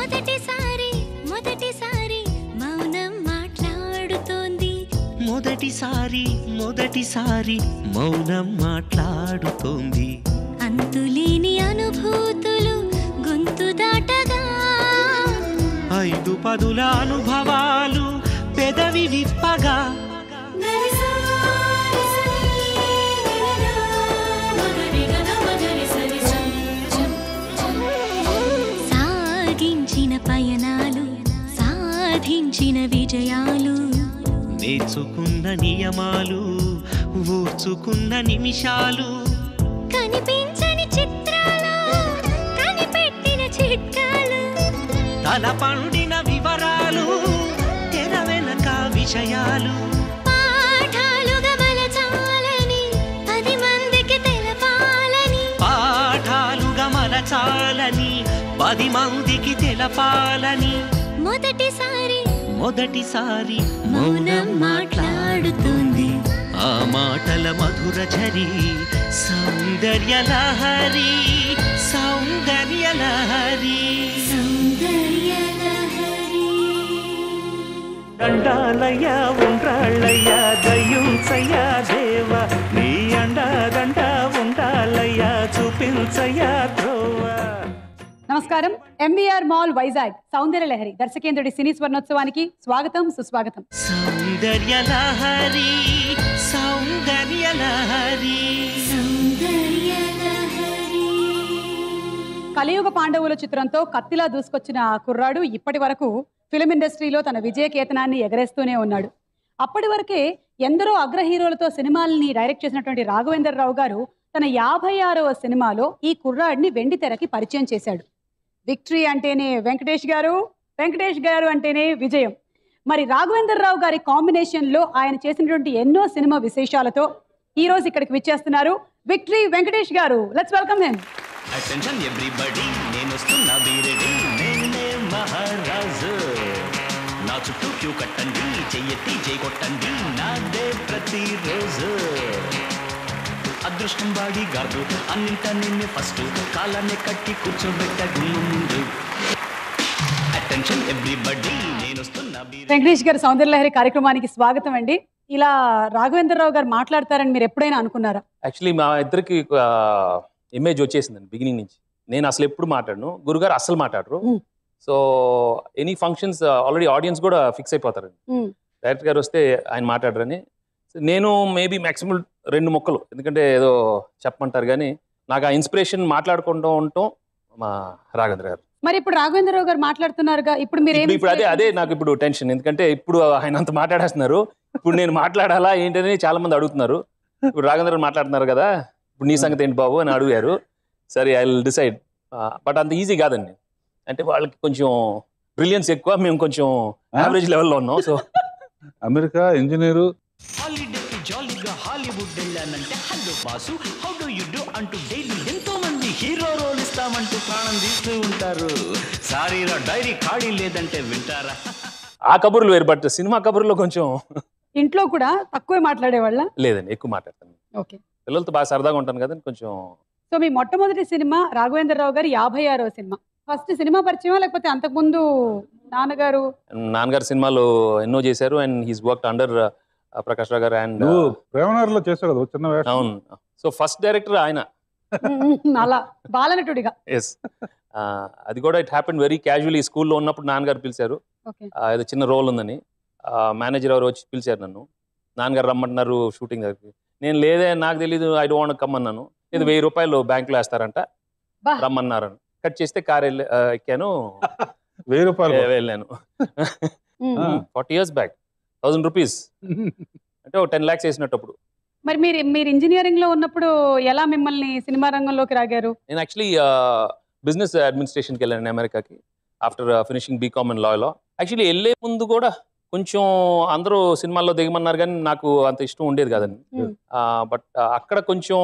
మొదటిసారి మొదటిసారి మౌనం మాట్లాడుతోంది మొదటిసారి మొదటిసారి మౌనం మాట్లాడుతోంది అంతులేని అనుభూతులు గొంతు దాటగా ఐదు పదుల అనుభవాలు పెదవి విప్పగా సాగించిన పయనాలు సాధించిన విజయాలు నేర్చుకున్న నియమాలు ఊర్చుకున్న నిమిషాలు కనిపించని చిత్రాలు కనిపెట్టిన చిట్కాలు తల పండిన వివరాలు తెర వెనక విషయాలు పాఠాలుగా మలచాలని పది మందికి తెలపాలని పాఠాలుగా మలచాలని పది మందికి తెలపాలని మొదటిసారి మొదటిసారి మౌనం మాట్లాడుతుంది ఆ మాటల మధుర ఝరి సౌందర్య లహరి సౌందర్య లహరి సౌందర్య లహరి దండాలయ్య ఉండ్రాళ్ళయ్య దయ్యుంచయ్య దేవ నీ అండాదండ ఉండాలయ్య చూపించయ్య త్రోవ నమస్కారం ఎంబీఆర్ మాల్ వైజాగ్ సౌందర్య లహరి దర్శకేంద్రుడి సినీ స్వర్ణోత్సవానికి స్వాగతం సుస్వాగతం సౌందర్య లహరి సౌందర్య లహరి సౌందర్య లహరి కలియుగ పాండవుల చిత్రంతో కత్తిలా దూసుకొచ్చిన ఆ కుర్రాడు ఇప్పటి వరకు ఫిలిం ఇండస్ట్రీలో తన విజయ కేతనాన్ని ఎగరేస్తూనే ఉన్నాడు అప్పటి వరకే ఎందరో అగ్ర హీరోలతో సినిమాల్ని డైరెక్ట్ చేసినటువంటి రాఘవేందర్ రావు గారు తన యాభై ఆరవ సినిమాలో ఈ కుర్రాడిని వెండి తెరకి పరిచయం చేశాడు విక్టరీ అంటేనే వెంకటేష్ గారు వెంకటేష్ గారు అంటేనే విజయం మరి రాఘవేందర్ రావు గారి కాంబినేషన్లో ఆయన చేసినటువంటి ఎన్నో సినిమా విశేషాలతో ఈ రోజు ఇక్కడికి విచ్చేస్తున్నారు victory Venkatesh garu let's welcome him attention everybody నేను వస్తున్నా బీరెడి నేనే మహారాజు నా చుట్టూ క్యూ కట్టండి చెయ్యెత్తి చేయి కొట్టండి నాదే ప్రతిరోజు అదృష్టం బాడీ గార్డు అన్నింట నిన్నే ఫస్ట్ కాలాన్ని కట్టి కూర్చోబెట్ట ముందు అటెన్షన్ ఎవ్రీబడి నేను వస్తున్నా బీరెడి వెంకటేష్ గారు సౌందర్యలహరి కార్యక్రమానికి స్వాగతం అండి ఇలా రాఘవేంద్రరావు గారు మాట్లాడతారని మీరు ఎప్పుడైనా అనుకున్నారా యాక్చువల్లీ మా ఇద్దరికి ఇమేజ్ వచ్చేసిందండి బిగినింగ్ నుంచి నేను అసలు ఎప్పుడు మాట్లాడను గురుగారు అసలు మాట్లాడరు Hmm. So any functions already audience కూడా ఫిక్స్ అయిపోతారండి Hmm. డైరెక్టర్ గారు వస్తే ఆయన మాట్లాడరని So, నేను మేబీ మ్యాక్సిమం రెండు మొక్కలు ఎందుకంటే ఏదో చెప్పమంటారు కానీ నాకు ఆ ఇన్స్పిరేషన్ మాట్లాడుకుంటూ ఉండటం మా రాఘవేంద్ర గారు మరి ఇప్పుడు రాఘవేంద్రరావు గారు మాట్లాడుతున్నారుగా ఇప్పుడు మీరు ఇప్పుడు ఇప్పుడు అదే అదే నాకు ఇప్పుడు టెన్షన్ ఎందుకంటే ఇప్పుడు ఆయన అంత మాట్లాడేస్తున్నారు ఇప్పుడు నేను మాట్లాడాలా ఏంటని చాలా మంది అడుగుతున్నారు ఇప్పుడు రాఘవేంద్ర గారు మాట్లాడుతున్నారు కదా ఇప్పుడు నీ సంగతి ఏంటి బాబు అని అడిగారు సరే ఐ విల్ డిసైడ్ బట్ అంత ఈజీ కాదండి అంటే వాళ్ళకి కొంచెం బ్రిలియన్స్ ఎక్కువ మేము కొంచెం యావరేజ్ లెవెల్లో ఉన్నాం సో అమెరికా ఇంజనీరు హాలిడేకి జాలీగా హాలీవుడ్ వెళ్ళానంటే hello boss how do you do అంటూ డైలీ ఎంతో మంది హీరో రోల్ ఇస్తామంటూ ప్రాణం తీస్తూ ఉంటారు సారీరా డైరీ ఖాళీ లేదంటే వింటారా ఆ కబుర్లు వేరు బట్ సినిమా కబుర్లో కొంచెం ఇంట్లో కూడా తక్కువే మాట్లాడేవాళ్ళ లేదండి ఎక్కువ మాట్లాడతాను ఓకే పిల్లలతో బాగా సరదాగా ఉంటాను కదా కొంచెం సో మీ మొట్టమొదటి సినిమా రాఘవేంద్రరావు గారి యాభై ఆరవ సినిమా ఫస్ట్ సినిమా పరిచయం లేకపోతే అంతకుముందు నాన్నగారు నాన్నగారు సినిమాలు ఎన్నో చేశారు and his work under Prakash Rao garu and నువ్వు ప్రేమనగర్లో చేసావు కదా ఓ చిన్న వేషం అవును సో ఫస్ట్ డైరెక్టర్ ఆయన అలా బాలనటుడిగా ఎస్ అది కూడా ఇట్ హ్యాపెన్ వెరీ క్యాజువల్లీ స్కూల్లో ఉన్నప్పుడు నాన్నగారు పిలిచారు ఓకే ఆ, ఏదో చిన్న రోల్ ఉందని మేనేజర్ ఎవరు వచ్చి పిలిచారు నన్ను నాన్నగారు రమ్మంటున్నారు షూటింగ్ దగ్గరికి నేను లేదే నాకు తెలీదు ఐ డోంట్ కమ్ అన్నాను ఇది వెయ్యి రూపాయలు బ్యాంకులో వేస్తారంట బా. రమ్మన్నారు కట్ చేస్తే కార్ వెళ్ళి ఆ, ఎక్కాను వెయ్యి రూపాయలు ఏ- వెళ్ళాను ఉమ్. ఆ. Forty years back thousand rupees అంటే ఒక టెన్ ల్యాక్స్ వేసినప్పుడు మరి మీరు మీరు ఇంజనీరింగ్ లో ఉన్నప్పుడు ఎలా మిమ్మల్ని సినిమా రంగంలోకి రాగారు నేను యాక్చువల్లీ బిజినెస్ అడ్మినిస్ట్రేషన్కి వెళ్ళాను అమెరికాకి ఆఫ్టర్ ఫినిషింగ్ బీకామ్ అండ్ లాలో యాక్చువల్లీ వెళ్ళే ముందు కూడా కొంచెం అందరూ సినిమాల్లో దిగమన్నారు కానీ నాకు అంత ఇష్టం ఉండేది కాదండి Hmm. బట్ అక్కడ కొంచెం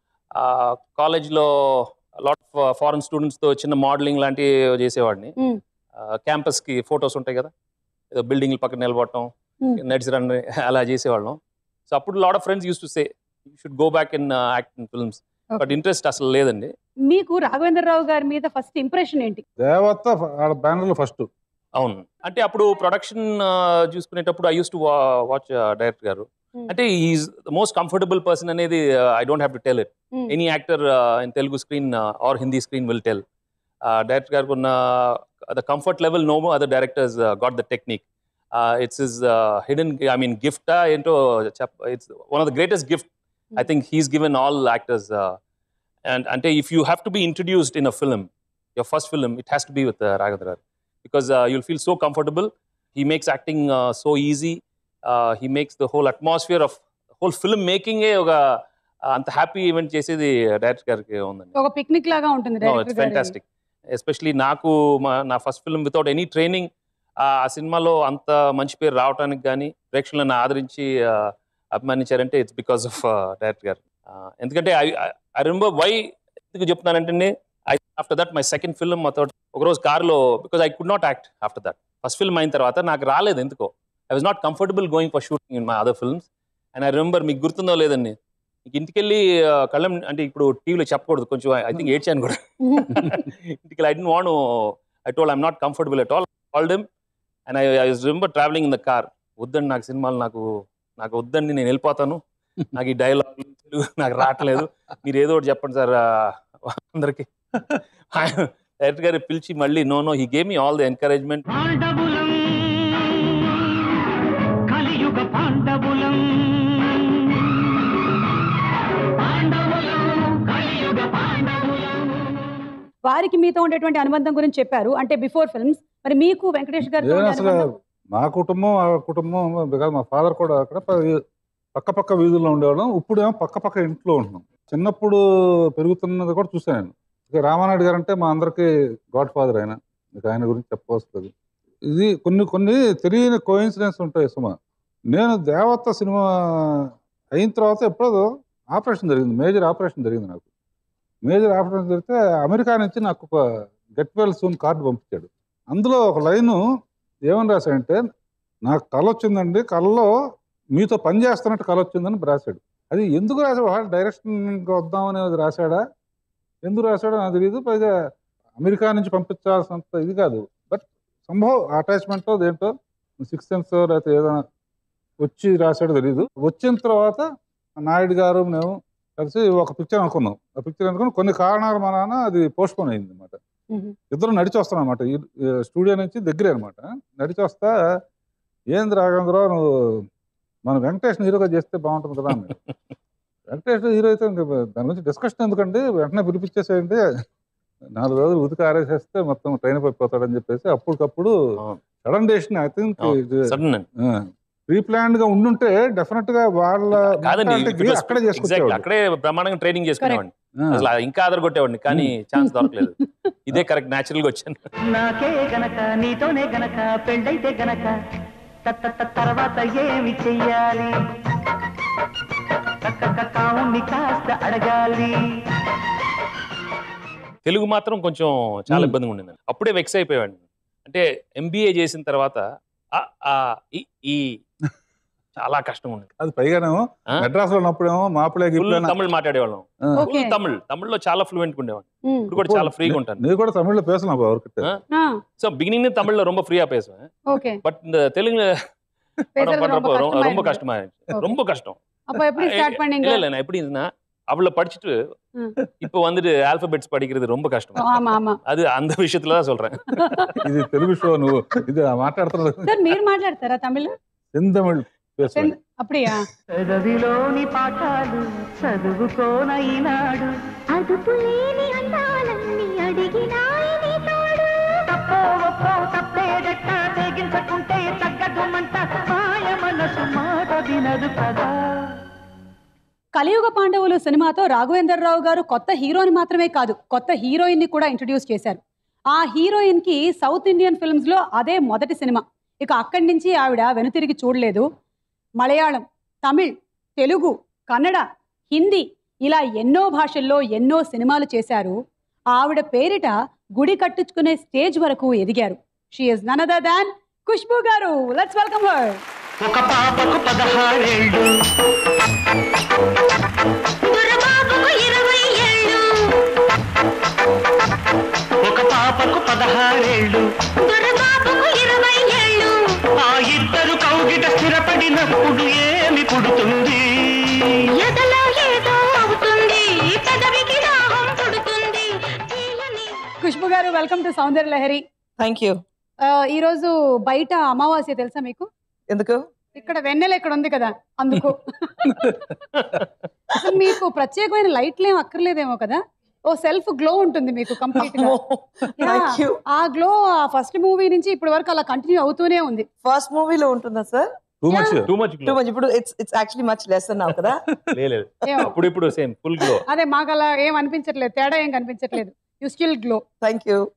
కాలేజ్లో లాట్ ఆఫ్ ఫారెన్ స్టూడెంట్స్తో చిన్న మోడలింగ్ లాంటివి చేసేవాడిని Hmm. క్యాంపస్కి ఫొటోస్ ఉంటాయి కదా ఏదో బిల్డింగ్ల పక్కన నిలబడటం Hmm. నడిచి రండి అలా చేసేవాళ్ళం సో అప్పుడు lot of friends use to say you should go back in acting films Okay. But interest అసలు లేదండి మీకు రాఘవేంద్రరావు గారి మీద ఫస్ట్ ఇంప్రెషన్ ఏంటి దేవత ఆడ బ్యానర్ లో ఫస్ట్ అవును అంటే అప్పుడు ప్రొడక్షన్ చూసుకునేటప్పుడు I use to watch director garu Hmm. అంటే is the most comfortable person అనేది I don't have to tell it Hmm. Any actor in Telugu screen or Hindi screen will tell director గారికి ఉన్న the comfort level no other directors got the technique it's is hidden I mean gift ఏంటో చెప్ it's one of the greatest gift I think he's given all actors and అంటే if you have to be introduced in a film your first film, it has to be with uh, Raghavendra because uh, you'll feel so comfortable. He makes acting uh, so easy. Uh, he makes the whole atmosphere of whole film making ఏ ఒక అంత happy event చేసేది director గారికి ఉందండి ఒక picnic లాగా ఉంటుంది no director it's గారి. ఫెంటాస్టిక్ ఎస్పెషలీ నాకు మా- నా first film without any training ఆ సినిమాలో అంత మంచి పేరు రావడానికి కానీ ప్రేక్షకులను ఆదరించి ఆ, అభిమానించారంటే it's because of director garu ఆ, ఎందుకంటే ఐ ఐ రిమెంబర్ వై ఎందుకు చెప్తున్నానంటే I after that my second film మొత్తం ఒకరోజు కార్లో because I could not act after that first film అయిన తర్వాత నాకు రాలేదు ఎందుకో I was not comfortable going for shooting in my other films and I remember మీకు గుర్తుందో లేదండి మీకు ఇంటికి వెళ్ళి ఆ, కళ్ళం అంటే ఇప్పుడు టీవీలో చెప్పకూడదు కొంచెం ఐ థింక్ ఏడ్చాను కూడా ఇంటికి I didn't want I told I'm not comfortable at all called him and I I remember travelling in the car వద్దండి నాకు సినిమాలు నాకు నాకు వద్దండి నేను వెళ్ళిపోతాను నాకు ఈ డైలాగ్ నాకు రావట్లేదు మీరు ఏదో ఒకటి చెప్పండి సార్ అందరికి డైరెక్టర్ గారు పిలిచి మళ్ళీ no no he gave me all the encouragement పాండవులం కలియుగ పాండవులం పాండవులం కలియుగ పాండవులం వారికి మీతో ఉండేటువంటి అనుబంధం గురించి చెప్పారు అంటే బిఫోర్ ఫిల్మ్స్ మరి మీకు వెంకటేష్ గారితో నేను ఉండే అసలు అనుబంధం? మా కుటుంబం ఆ కుటుంబం బికాజ్ మా ఫాదర్ కూడా అక్కడ ప- పక్క పక్క వీధుల్లో ఉండేవాళ్ళం ఇప్పుడు ఏమో పక్క పక్క ఇంట్లో ఉంటున్నాం చిన్నప్పుడు పెరుగుతున్నది కూడా చూసాను నేను ఇక రామానాయుడు గారు అంటే మా అందరికీ గాడ్ ఫాదర్ ఆయన ఇక ఆయన గురించి చెప్పవస్తుంది ఇది కొన్ని కొన్ని తెలియని కోయిన్సిడెన్స్ ఉంటాయి సుమా నేను దేవత సినిమా అయిన తర్వాత ఎప్పుడో ఆపరేషన్ జరిగింది మేజర్ ఆపరేషన్ జరిగింది నాకు మేజర్ ఆపరేషన్ జరిగితే అమెరికా నుంచి నాకు ఒక గెట్ వెల్ సూన్ కార్డు పంపించాడు అందులో ఒక లైను ఏమని రాశాడంటే నాకు కళ వచ్చిందండి కళలో మీతో పని చేస్తున్నట్టు కళ వచ్చిందని రాశాడు అది ఎందుకు రాశాడు వాళ్ళు డైరెక్షన్ వద్దామనేది రాశాడా ఎందుకు రాశాడో నాకు తెలియదు పైగా అమెరికా నుంచి పంపించాల్సినంత ఇది కాదు బట్ సంభవ్ అటాచ్మెంట్ దేంటో సిక్స్ సెన్స్ లేకపోతే ఏదైనా వచ్చి రాశాడో తెలియదు వచ్చిన తర్వాత నాయుడు గారు మేము కలిసి ఒక పిక్చర్ అనుకున్నాం ఆ పిక్చర్ అనుకుని కొన్ని కారణాల మన అది పోస్ట్పోన్ అయింది అనమాట మ్మ్. ఇద్దరు నడిచి వస్తాం అనమాట స్టూడియో నుంచి దగ్గరే అనమాట నడిచి వస్తా ఏంది రాఘవేంద్రరావు నువ్వు మన వెంకటేష్ హీరోగా చేస్తే బాగుంటుంది కదా అన్నాడు వెంకటేష్ హీరో అయితే ఇంక దాని గురించి డిస్కషన్ ఎందుకండి వెంటనే పిలిపించేసేయండి నాలుగు రోజులు ఉతికి ఆరేసేస్తే మొత్తం ట్రైన్ అయిపోతాడని చెప్పేసి అప్పటికప్పుడు అవును. Sudden decision I think sudden అండి ప్రీ ప్లాన్డ్ గా ఉండుంటే డెఫినెట్ గా వాళ్ళ కాదండి mentality కి అక్కడే ఎగ్జాక్ట్ చేసుకొచ్చేవాడు అక్కడే బ్రహ్మాండంగా ట్రైనింగ్ చేసుకునేవాడిని ఆ. అసలు ఇంకా అదరగొట్టేవాడిని కానీ ఛాన్స్ దొరకలేదు ఇదే కరెక్ట్ న్యాచురల్ గా వచ్చాను నాకే గనక నీతోనే గనక పెళ్ళైతే గనక త- త- త- తర్వాత ఏమి చెయ్యాలి కక్క కావుని కాస్త అడగాలి తెలుగు మాత్రం కొంచెం చాలా Hmm. ఇబ్బందిగా ఉండింది అప్పుడే వెక్స్ అయిపోయాడు అంటే ఎంబీఏ చేసిన తర్వాత ఆ, ఆ, ఈ, ఈ చాలా కష్టం ఉంది అది పైగానేమో ఆ? మెడ్రాస్ లో ఉన్నప్పుడేమో మాపిలే ఫుల్ గిప్లే తమిళ్ మాట్లాడేవాళ్ళం ఓకే ఫుల్ తమిళ్ తమిళ్లో చాలా ఫ్లూయెంట్ ఉండేవాడిని మ్మ్. ఇప్పుడు కూడా చాలా ఫ్రీగా ఉంటాను நீ கூட தமிழ்ல பேசலாம் அவர்கிட்ட ஆ? ఆ, సో బిగినింగ్ தமிழ்ல ரொம்ப ஃப்ரீயா பேசுவேன் ఓకే பட் இந்த தெலுங்கு படம் பேசுறது பண்றப்போ ரொம்ப ரொம்ப ரொம்ப கஷ்டமா கஷ்டமா இருந்துச்சு ரொம்ப கஷ்டம் அப்ப எப்படி ஸ்டார்ட் பண்ணீங்க இல்ல இல்ல நான் எப்படி இருந்தேன்னா அவளை படிச்சுட்டு ம். இப்போ வந்துட்டு ஆல்பபெட்ஸ் படிக்கிறது ரொம்ப கஷ்டம் ఆమా ఆమా அது அந்த விஷயத்துல தான் சொல்றேன் ఇది తెలుగు షో నువ్వు ఇది మాట్లాడుతున్నది సార్ మీరు మాట్లాడతారా తమిళ్ செந்தமிழ் பேசுவேன் అప్పుడియా పెదవిలోని పాఠాలు చదువుకోన ఈనాడు అదుపులేని అందాలన్నీ అడిగినాయని తోడు తప్పో ఒప్పో తప్పేదట్ట తెగించకుంటే తగ్గదుమంట మాయ మనసు మాట వినదు కదా కలియుగ పాండవులు సినిమాతో రాఘవేంద్రరావు గారు కొత్త హీరోని మాత్రమే కాదు కొత్త హీరోయిన్ ని కూడా ఇంట్రడ్యూస్ చేశారు ఆ హీరోయిన్ కి సౌత్ ఇండియన్ ఫిల్మ్స్ లో అదే మొదటి సినిమా ఇక అక్కడి నుంచి ఆవిడ వెనుతిరిగి చూడలేదు మలయాళం తమిళ్ తెలుగు కన్నడ హిందీ ఇలా ఎన్నో భాషల్లో ఎన్నో సినిమాలు చేశారు ఆవిడ పేరిట గుడి కట్టించుకునే స్టేజ్ వరకు ఎదిగారు she is none other than Khushbu garu let's welcome her ఒక పాపకు పదహారేళ్ళు దొరబాబుకు ఇరవై పదహారేళ్ళు దొరబాబుకు ఇరవై ఏళ్ళు ఆ ఇద్దరు కౌగిట స్థిరపడినప్పుడు ఏమి పుడుతుంది ఎదలో ఏదో అవుతుంది పెదవికి దాహం పుడుతుంది తీయని Khushbu garu welcome to Soundarya Lahari thank you ఆ, ఈ రోజు బయట అమావాస్య తెలుసా మీకు ఎందుకు ఇక్కడ వెన్నెల ఇక్కడ ఉంది కదా అందుకు అసలు మీకు ప్రత్యేకమైన లైట్లు ఏం అక్కర్లేదేమో కదా ఓ సెల్ఫ్ గ్లో ఉంటుంది మీకు కంప్లీట్ గా థ్యాంక్ యూ ఆ గ్లో ఆ ఫస్ట్ మూవీ నుంచి ఇప్పటి వరకు అలా కంటిన్యూ అవుతూనే ఉంది ఫస్ట్ మూవీలో ఉంటుందా sir too much too much too much ఇప్పుడు it's it's actually much less అన్నావు కదా లేదు ఏమో. అప్పుడు ఇప్పుడు సేమ్ ఫుల్ గ్లో అదే మాకు అలా ఏం అనిపించట్లేదు తేడా ఏం కనిపించట్లేదు you still glow thank you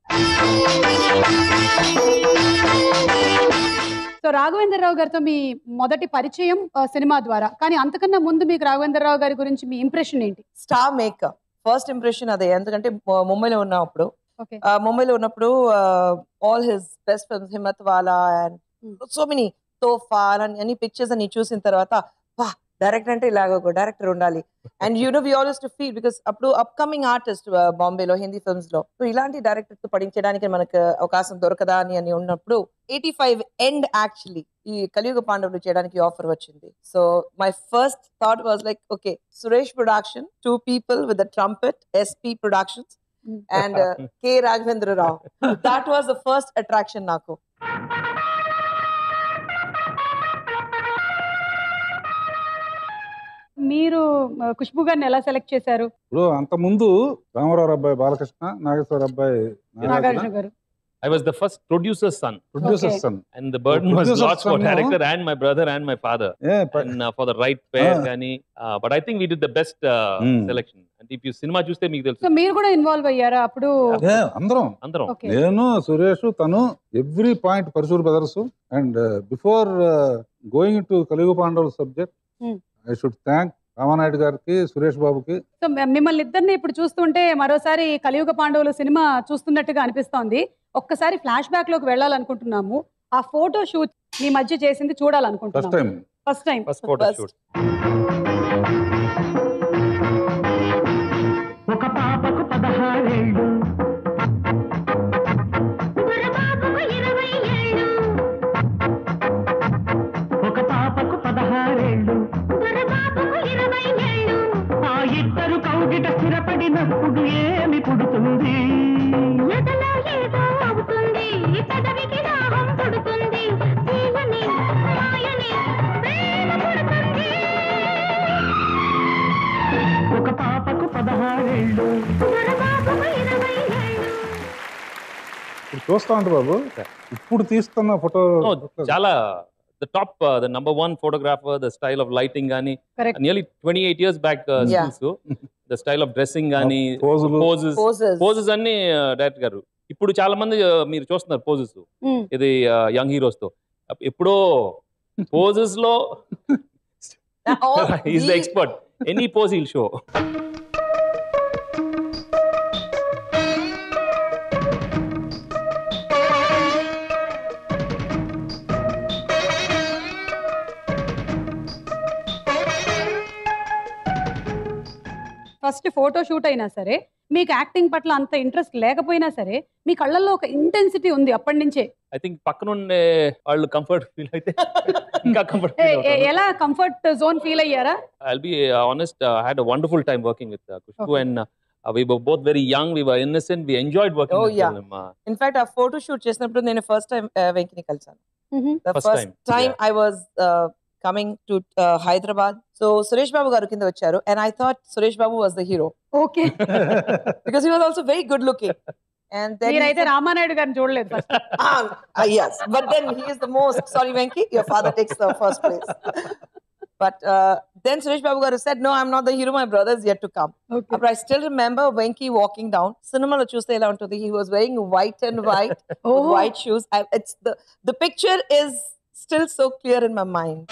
so Raghavendra Rao గారితో మీ మొదటి పరిచయం ఆ, సినిమా ద్వారా కానీ అంతకన్నా ముందు మీకు రాఘవేంద్రరావు గారి గురించి మీ ఇంప్రెషన్ ఏంటి స్టార్ మేకర్ ఫస్ట్ ఇంప్రెషన్ అదే ఎందుకంటే ము- ముంబైలో ఉన్నప్పుడు ఓకే ఆ, ముంబైలో ఉన్నప్పుడు all his best films Himmatwala and Hmm. So many Tohfa అని అన్ని పిక్చర్స్ అన్ని చూసిన తర్వాత వా డైరెక్టర్ అంటే ఇలాగ ఒక డైరెక్టర్ ఉండాలి and you know we always to feel because అప్పుడు అప్కమింగ్ ఆర్టిస్ట్ బాంబేలో హిందీ ఫిల్మ్స్ లో సో ఇలాంటి డైరెక్టర్ తో పడించడానికి మనకు అవకాశం దొరకదా అని అని ఉన్నప్పుడు ఎయిటీ ఫైవ్ ఎండ్ యాక్చువల్లీ ఈ కలియుగ పాండవులు చేయడానికి ఆఫర్ వచ్చింది so my first thought was like okay Suresh production two people with the trumpet SP productions Hmm. And K Raghavendra Rao that was the first attraction నాకు మీరు ఆ, ఖుష్బు గారిని ఎలా సెలెక్ట్ చేశారు ఇప్పుడు అంత ముందు రామారావు అబ్బాయి బాలకృష్ణ నాగేశ్వర అబ్బాయి Nagarjuna garu I was the first producer son producer Okay. Son and the burden was Producer's lots for son, no? Director and my brother and my father ఏ ప- and for the right pair Ah. కానీ but I think we did the best Hmm. Selection అంటే ఇప్పుడు cinema చూస్తే మీకు so తెలుసు మీరు కూడా ఇన్వాల్వ్ అయ్యారా అప్పుడు ఏ, అందరం అందరం ఓకే నేను సురేష్ తను ఎవ్రీ పాయింట్ పరశూర్ brothers and before going to Kaliyuga పాండవుల subject Hmm. I should thank Ramanaidu గారికి సురేష్ బాబుకి సో మ- మిమ్మల్ని ఇద్దరిని ఇప్పుడు చూస్తుంటే మరోసారి కలియుగ పాండవులు సినిమా చూస్తున్నట్టుగా అనిపిస్తోంది ఒక్కసారి ఫ్లాష్ బ్యాక్ లోకి వెళ్ళాలనుకుంటున్నాము ఆ ఫోటో షూట్ మీ మధ్య చేసింది ఫస్ట్ చూడాలనుకుంటున్నాము time first time first photo First. Shoot ఒక పాపకు పదహారేళ్ళు దొరబాబుకు ఇరవై ఏళ్ళు ఒక పాపకు పదహారేళ్ళు దొరబాబుకు ఇరవై ఏళ్ళు ఆ ఇద్దరు కౌగిట స్థిరపడినప్పుడు ఏమి పుడుతుంది ఎదలో ఏదో అవుతుంది పెదవికి దాహం పుడుతుంది తీయని మాయని ప్రేమ పుడుతుంది ఒక పాపకు పదహారేళ్ళు దొరబాబుకు ఇరవై ఏళ్ళు ఇప్పుడు చూస్తా ఉంటే బాబు ఇప్పుడు తీస్తున్న ఫోటో చాలా the top the number one photographer the style of lighting కానీ correct nearly twenty eight years back Yeah. The style of dressing కానీ పోజులు పోజెస్ Poses. పోజెస్ అన్ని డైరెక్టర్ గారు ఇప్పుడు చాలా మంది uh, మీరు చూస్తున్నారు పోజెస్ ఇది యంగ్ హీరోస్ తో ఎప్పుడో పోజెస్ లో All is the the- expert any pose he'll show first photo shoot అయినా సరే మీకు యాక్టింగ్ పట్ల అంత ఇంట్రెస్ట్ లేకపోయినా సరే మీ కళ్ళల్లో ఒక ఇంటెన్సిటీ ఉంది అప్పటి నుంచే ఐ థింక్ పక్కన ఉండే వాళ్ళు కంఫర్ట్ ఫీల్ అయితే ఇంకా కంఫర్ట్ ఏ- ఏ- ఎలా కంఫర్ట్ జోన్ ఫీల్ అయ్యారా I'll be uh, honest. Uh, I had a wonderful time working with uh, Kushbu, Okay. and uh, we were both very young. We were innocent. We enjoyed working Oh, with yeah. film. Uh, in fact ఆ photo shoot చేసినప్పుడు నేను first time వెంకిని కలిసాను the First first time, time yeah. I was coming to Hyderabad so Suresh Babu గారు కింద వచ్చారు and I thought Suresh Babu was the hero okay because he was also very good looking and then మీరైతే రామానాయుడు గారిని చూడలేదు first Ah, ah, yes, but then he is the most. Sorry, Venki, your father takes the first place. But uh, then Suresh Babu Garu said, No, I'm not the hero, my brother is yet to come. Okay But I still remember Venki walking down. Cinema lo chuste ela untundi. He was wearing white and white with Oh. white shoes. I, it's the the picture is still so clear in my mind.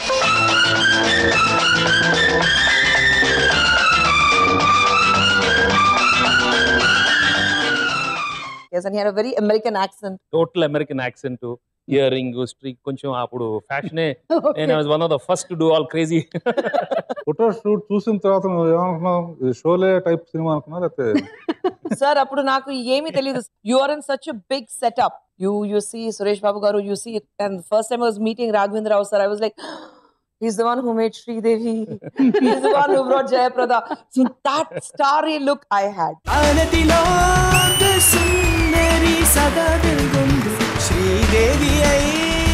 Yes, and he had a very American accent. total American accent. To earring streak కొంచెం అప్పుడు ఫ్యాషనే నేను was one of the first do all crazy photo shoot చూసిన తర్వాత నువ్వు ఏమనుకున్నావు ఇది Sholay type cinema అనుకున్నావు లేకపోతే సార్ అప్పుడు నాకు ఏమీ తెలియదు you are in such big setup you you see Suresh Babu garu you see and first time was meeting Raghavendra Rao sir I was like He's the one who made Sridevi. He's the one who brought Jayaprada. So that starry look I had. ఆనతిలో సుందరి సదా వెలుగొందు శ్రీదేవి అయి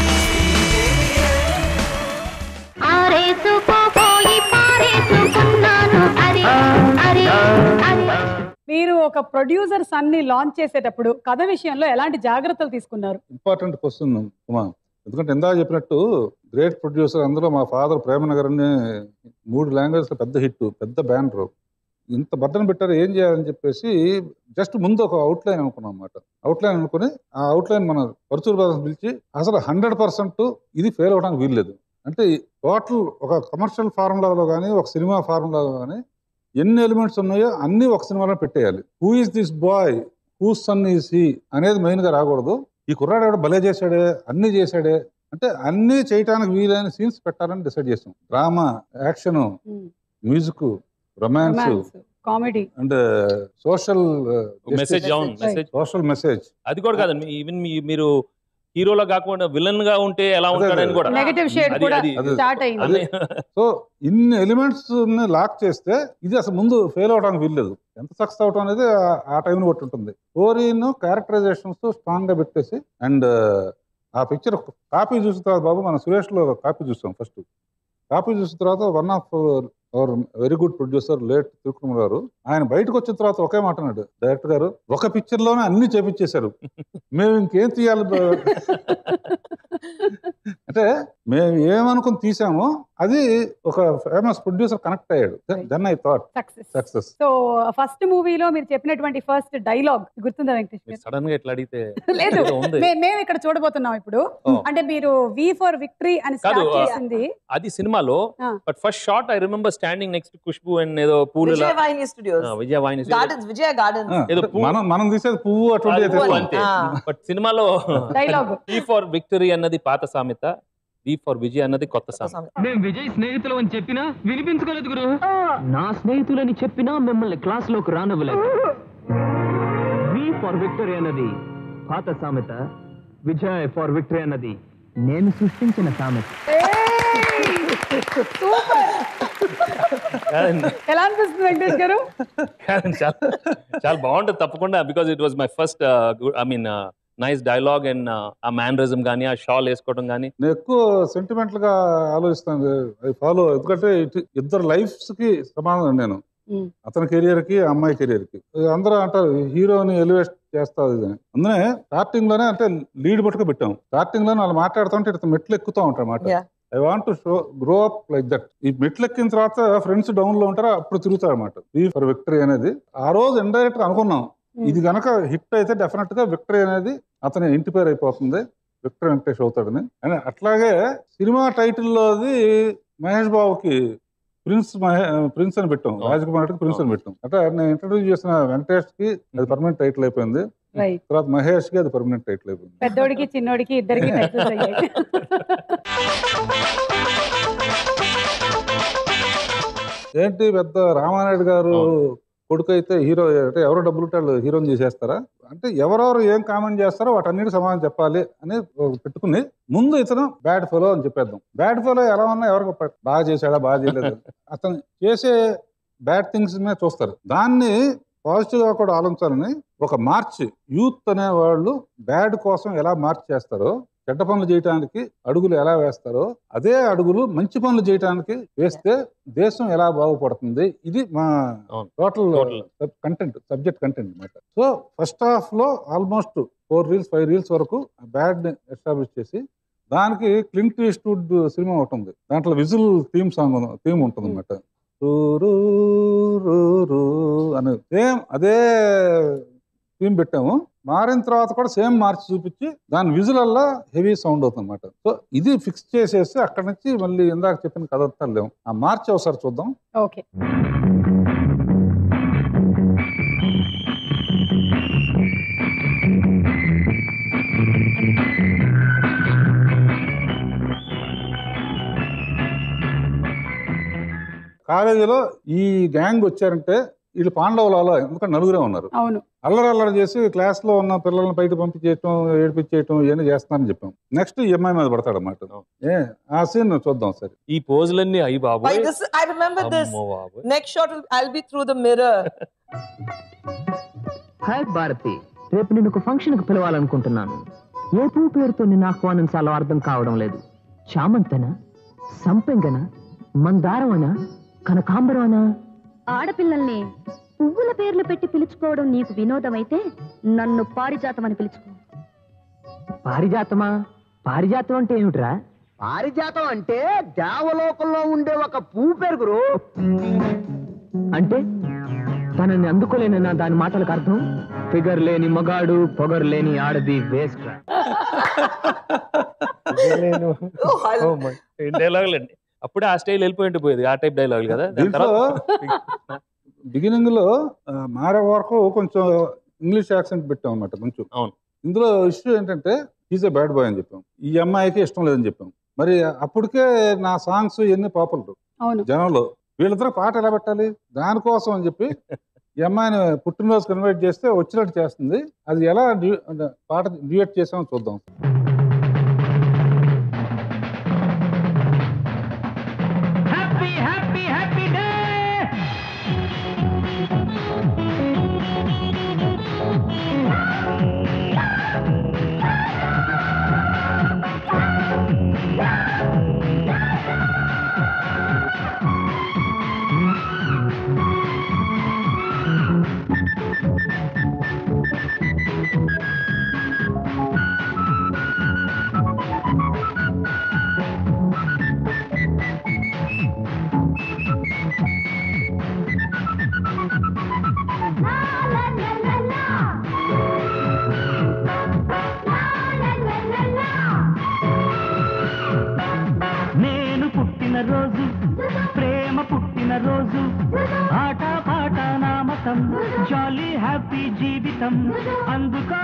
ఆరేసుకోపోయి పారేసుకున్నాను అరే అరే అరే మీరు ఒక ప్రొడ్యూసర్ సన్ని లాంచ్ చేసేటప్పుడు కథ విషయంలో ఎలాంటి జాగ్రత్తలు తీసుకున్నారు ఇంపార్టెంట్ క్వశ్చన్ ఉమా ఎందుకంటే ఇందాక చెప్పినట్టు గ్రేట్ ప్రొడ్యూసర్ అందులో మా ఫాదర్ ప్రేమనగర్ అని మూడు లాంగ్వేజ్ పెద్ద హిట్ పెద్ద బ్యానర్ ఇంత బట్టన్ పెట్టారు ఏం చేయాలని చెప్పేసి జస్ట్ ముందు ఒక అవుట్లైన్ అనుకున్నాం అనమాట అవుట్లైన్ అనుకుని ఆ అవుట్లైన్ మన పరుచూరు బ్రదర్స్ పిలిచి అసలు హండ్రెడ్ పర్సెంట్ ఇది ఫెయిల్ అవడానికి వీల్లేదు అంటే టోటల్ ఒక కమర్షియల్ ఫార్ములాలో కానీ ఒక సినిమా ఫార్ములాలో కానీ ఎన్ని ఎలిమెంట్స్ ఉన్నాయో అన్ని ఒక సినిమాలో పెట్టేయాలి who is this boy who son is he అనేది మెయిన్ గా రాకూడదు ఈ కుర్రాడు ఎవడో భలే చేశాడే అన్ని చేశాడే అంటే అన్ని చేయటానికి వీలైన సీన్స్ పెట్టాలని డిసైడ్ చేసాం drama action music romance comedy and social message అవును మెసేజ్ సోషల్ మెసేజ్ అది కూడా కాదండి ఈవెన్ మీరు హీరోలో కాకుండా విలన్ గా ఉంటే ఎలా అదే, ఉంటాడని అదే. కూడా నెగటివ్ షేడ్ అది- కూడా అది- అది- స్టార్ట్ అయింది అదే. సో ఇన్ని ఎలిమెంట్స్ లాక్ చేస్తే ఇది అసలు ముందు ఫెయిల్ అవడానికి వీల్లేదు ఎంత సక్సెస్ అవటం అనేది ఆ- ఆ టైంని బట్టి ఉంటుంది స్టోరీను క్యారెక్టరైజేషన్స్ స్ట్రాంగ్ గా పెట్టేసి అండ్ ఆ పిక్చర్ కాపీ చూసిన తర్వాత బాబు మన సురేష్ లో కాపీ చూసాం ఫస్ట్ కాపీ చూసిన తర్వాత one of our very good producer late తిరుకుమ గారు ఆయన బయటకు వచ్చిన తర్వాత ఒకే మాట అన్నాడు డైరెక్టర్ గారు ఒక పిక్చర్ లోనే అన్ని చేపించేశారు మేము ఇంకేం తీయాలి బ- అంటే మేము ఏమనుకుని తీసామో అది ఒక ఫేమస్ ప్రొడ్యూసర్ కనెక్ట్ అయ్యాడు then I thought success success so first మూవీలో మీరు చెప్పినటువంటి ఫస్ట్ డైలాగ్ గుర్తుందా వెంకటేష్ గారు? సడన్ గా ఎట్లా అడిగితే లేదు ఏదో ఉంది మే- మేము ఇక్కడ చూడబోతున్నాం ఇప్పుడు Oh. అంటే మీరు వి ఫర్ విక్టరీ అని కాదు, స్టార్ట్ ఆ- చేసింది అది సినిమాలో ఆ. But first shot I remember standing next Khushbu and ఏదో పూలు Vijay Vahini Studios. విజయ వాయిని Gardens, Vijaya Gardens. ఏదో పువ్వు. మనం మనం తీసేది పువ్వు అటువంటి అది పువ్వు తెచ్చుకోం. అంతే ఆ. బట్ సినిమాలో డైలాగ్ వి ఫర్ విక్టరీ అన్నది పాత సామెత వి ఫర్ విజయ్ అన్నది కొత్త సామెత మేము విజయ్ స్నేహితులు అని చెప్పినా వినిపించుకోలేదు గురు నా స్నేహితులని చెప్పినా మిమ్మల్ని క్లాస్ లోకి రానివ్వలేదు వి ఫర్ విక్టరీ అన్నది పాత సామెత విజయ్ ఫర్ విక్టరీ అన్నది నేను సృష్టించిన సామెత కాదండి. ఎలా అనిపిస్తుంది వెంకటేష్ గారు కాదండి, చాలా చాలా బాగుంటుంది తప్పకుండా because it was my first I mean nice dialogue and ah mannerism కానీ ఆ షాల్ వేసుకోవడం కానీ నేను ఎక్కువ సెంటిమెంటల్ గా ఆలోచిస్తాను ఐ ఫాలో ఎందుకంటే ఇటు- ఇద్దరు లైఫ్స్ కి సమానం నేను Mm. అతని కెరియర్ కి ఆ అమ్మాయి కెరియర్ కి అందరూ అంటారు హీరోని ఎలివేట్ చేస్తావు ఇది అని అందునే స్టార్టింగ్ లోనే అంటే లీడ్ పట్టుకు పెట్టాం స్టార్టింగ్ లోనే వాళ్ళు మాట్లాడుతుంటే ఇట్లా మెట్లు ఎక్కుతూ ఉంటారు అన్నమాట Yeah. I want to show grow up like that ఈ మెట్లు ఎక్కిన తర్వాత ఫ్రెండ్స్ డౌన్ లో ఉంటారు అప్పుడు తిరుగుతారు అనమాట ఈ ఫర్ విక్టరీ అనేది ఆ రోజు ఇండైరెక్ట్ గా అనుకున్నాం ఇది గనక హిట్ అయితే డెఫినెట్ గా విక్టరీ అనేది అతని ఇంటి పేరు అయిపోతుంది విక్టర్ వెంకటేష్ అవుతాడని అని అట్లాగే సినిమా టైటిల్లోది మహేష్ బాబుకి ప్రిన్స్ మహే ప్రిన్స్ అని పెట్టాం అవును. రాజకుమార్ రెడ్డికి ప్రిన్స్ అని పెట్టాం అంటే నేను ఇంట్రడ్యూస్ చేసిన వెంకటేష్ కి అది పర్మనెంట్ టైటిల్ అయిపోయింది రైట్ తర్వాత మహేష్ కి అది పర్మనెంట్ టైటిల్ అయిపోయింది పెద్దోడికి చిన్నోడికి ఇద్దరికి టైటిల్స్ అయ్యాయి ఏంటి పెద్ద రామానాయుడు గారు కొడుకు అయితే హీరో అంటే ఎవరో డబ్బులు ఉంటే వాళ్ళు హీరోని చేసేస్తారా అంటే ఎవరెవరు ఏం కామెంట్ చేస్తారో వాటన్నిటి సమాధానం చెప్పాలి అని పెట్టుకుని ముందు ఇతను బ్యాడ్ ఫెలో అని చెప్పేద్దాం బ్యాడ్ ఫెలో ఎలా ఉన్నా ఎవరికి ప- బాగా చేశాడా బాగా చేయలేదు అతను చేసే బ్యాడ్ థింగ్స్ మీద చూస్తారు దాన్ని పాజిటివ్ గా కూడా ఆలోచించాలని ఒక మార్చ్ యూత్ అనే వాళ్ళు బ్యాడ్ కోసం ఎలా మార్చ్ చేస్తారో చెడ్డ పనులు చేయడానికి అడుగులు ఎలా వేస్తారో అదే అడుగులు మంచి పనులు చేయడానికి వేస్తే దేశం ఎలా బాగుపడుతుంది ఇది మా అవును. Total Total. Content subject content అనమాట సో ఫస్ట్ హాఫ్ లో almost four reels five reels వరకు బ్యాడ్ ఎస్టాబ్లిష్ చేసి దానికి క్లింట్ ఈస్ట్వుడ్ సినిమా ఒకటి ఉంది దాంట్లో విజువల్ థీమ్ సాంగ్ థీమ్ ఉంటుంది అనమాట అని సేమ్ అదే థీమ్ పెట్టాము మారిన తర్వాత కూడా సేమ్ మార్చి చూపించి దాని విజువల్ హెవీ సౌండ్ అవుతుంది అనమాట సో ఇది ఫిక్స్ చేసేసి అక్కడ నుంచి మళ్ళీ ఇందాక చెప్పిన కథ అంతా లేము ఆ మార్చి ఒకసారి చూద్దాం ఓకే కాలేజీలో ఈ గ్యాంగ్ వచ్చారంటే వీళ్ళు పాండవులలో ఎందుకంటే నలుగురే ఉన్నారు అవును అల్లరి అల్లరి చేసి క్లాస్ లో ఉన్న పిల్లల్ని బయట పంపించేయటం ఏడిపించేయటం ఇవన్నీ చేస్తానని చెప్పాం నెక్స్ట్ ఈ అమ్మాయి మీద పడతాడు అన్నమాట ఏ ఆ సీన్ చూద్దాం సరే ఈ పోజులన్నీ అయ్యి Why బాబోయ్ this? I remember this. అమ్మో బాబోయ్. Next shot, will, I'll be through the mirror. Hi Bharathi రేపు నేను ఒక ఫంక్షన్ కు పిలవాలనుకుంటున్నాను ఏ పువ్వు పేరుతో నిన్ను ఆహ్వానించాలో అర్థం కావడం లేదు చామంతనా సంపెంగనా మందారమనా కనకాంబరమనా ఆడపిల్లల్ని పువ్వుల పేర్లు పెట్టి పిలుచుకోవడం నీకు వినోదమైతే నన్ను పారిజాతం అని పిలుచుకో పారిజాతమా పారిజాతం అంటే ఏమిట్రా పారిజాతం అంటే దేవలోకంలో ఉండే ఒక పువ్వు పేరు గురు అంటే తనని అందుకోలేనన్న దాని మాటలకు అర్థం ఫిగర్ లేని మగాడు పొగరు లేని ఆడది వేస్ట్ రా Oh, I- Oh my. ఏం డైలాగులు అండి అప్పుడే ఆ స్టైల్ వెళ్ళిపోయి ఉండిపోయేది ఆ టైప్ డైలాగులు కదా దాని దీంట్లో తర్వాత బిగినింగ్ లో ఆ, మారే వరకు కొంచెం ఇంగ్లీష్ యాక్సెంట్ పెట్టాం అనమాట కొంచెం అవును. ఇందులో ఇష్యూ ఏంటంటే ఈజ్ ఏ బ్యాడ్ బాయ్ అని చెప్పాం ఈ అమ్మాయికి ఇష్టం లేదని చెప్పాం మరి అప్పటికే నా సాంగ్స్ ఇవన్నీ పాపులర్ అవును జనంలో వీళ్ళిద్దరు పాట ఎలా పెట్టాలి దానికోసం అని చెప్పి ఈ అమ్మాయిని పుట్టినరోజు కన్వర్ట్ చేస్తే వచ్చినట్టు చేస్తుంది అది ఎలా డ్యూ- అంటే పాట డ్యూయట్ చేసామో చూద్దాం హ్యాపీ హ్యాపీ హ్యాపీ డే నేను పుట్టిన రోజు ప్రేమ పుట్టిన రోజు ఆట పాట నామకం జాలీ హ్యాపీ జీవితం అందుకో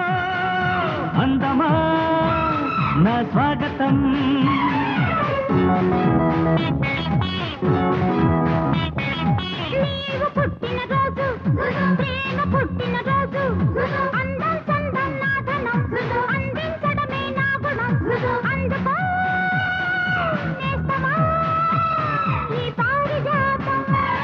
అందమా నా స్వాగతం నీవు పుట్టిన రోజు ప్రేమ పుట్టిన రోజు అందం చందం నాదనం అందించడమే నా గుణం అందుకో నేస్తమా ఈ పారిజాతం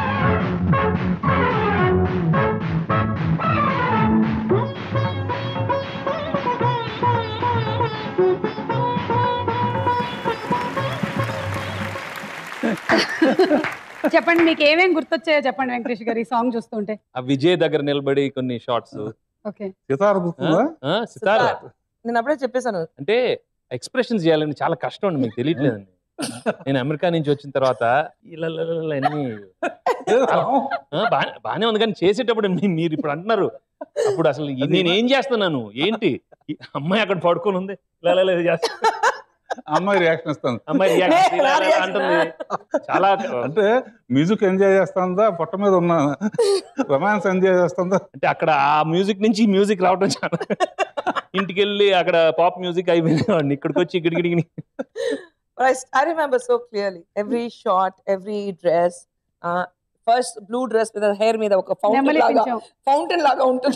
చెప్పండి మీకు ఏమేం గుర్తొచ్చాయో చెప్పండి వెంకటేష్ గారు ఈ సాంగ్ చూస్తుంటే ఆ విజయ్ దగ్గర నిలబడి కొన్ని షార్ట్స్ ఓకే సితార గుర్తుందా సితార నేను అప్పుడే చెప్పేశాను అంటే ఎక్స్ప్రెషన్స్ చేయాలని చాలా కష్టం అండి మీకు తెలియట్లేదండి నేను అమెరికా నుంచి వచ్చిన తర్వాత ఇలా ఇలా ఇలా ఇలా అన్ని ఆ, బానే- బానే ఉంది కానీ చేసేటప్పుడు మీ- మీరు ఇప్పుడు అంటున్నారు అప్పుడు అసలు ఈ- నేను ఏం చేస్తున్నాను ఏంటి ఈ అమ్మాయి అక్కడ పడుకొని ఉంది ఇలా ఇలా ఇలా చేస్తా అమ్మాయి రియాక్షన్ ఇస్తాను అమ్మాయి reaction ఇలా ఇలా అంటుంది చాలా అంటే మ్యూజిక్ ఎంజాయ్ చేస్తుందా పొట్ట మీద ఉన్న రొమాన్స్ ఎంజాయ్ చేస్తుందా అంటే అక్కడ ఆ మ్యూజిక్ నుంచి ఈ మ్యూజిక్ రావడం చాలా ఇంటికి వెళ్ళి అక్కడ పాప్ మ్యూజిక్ అయిపోయిన ఇక్కడికి వచ్చి ఇక్కడికి But I, I remember so clearly every shot, every dress. Uh, first blue dress with her hair మీద ఒక fountain నెమలి లాగా పింఛం fountain లాగా ఉంటుంది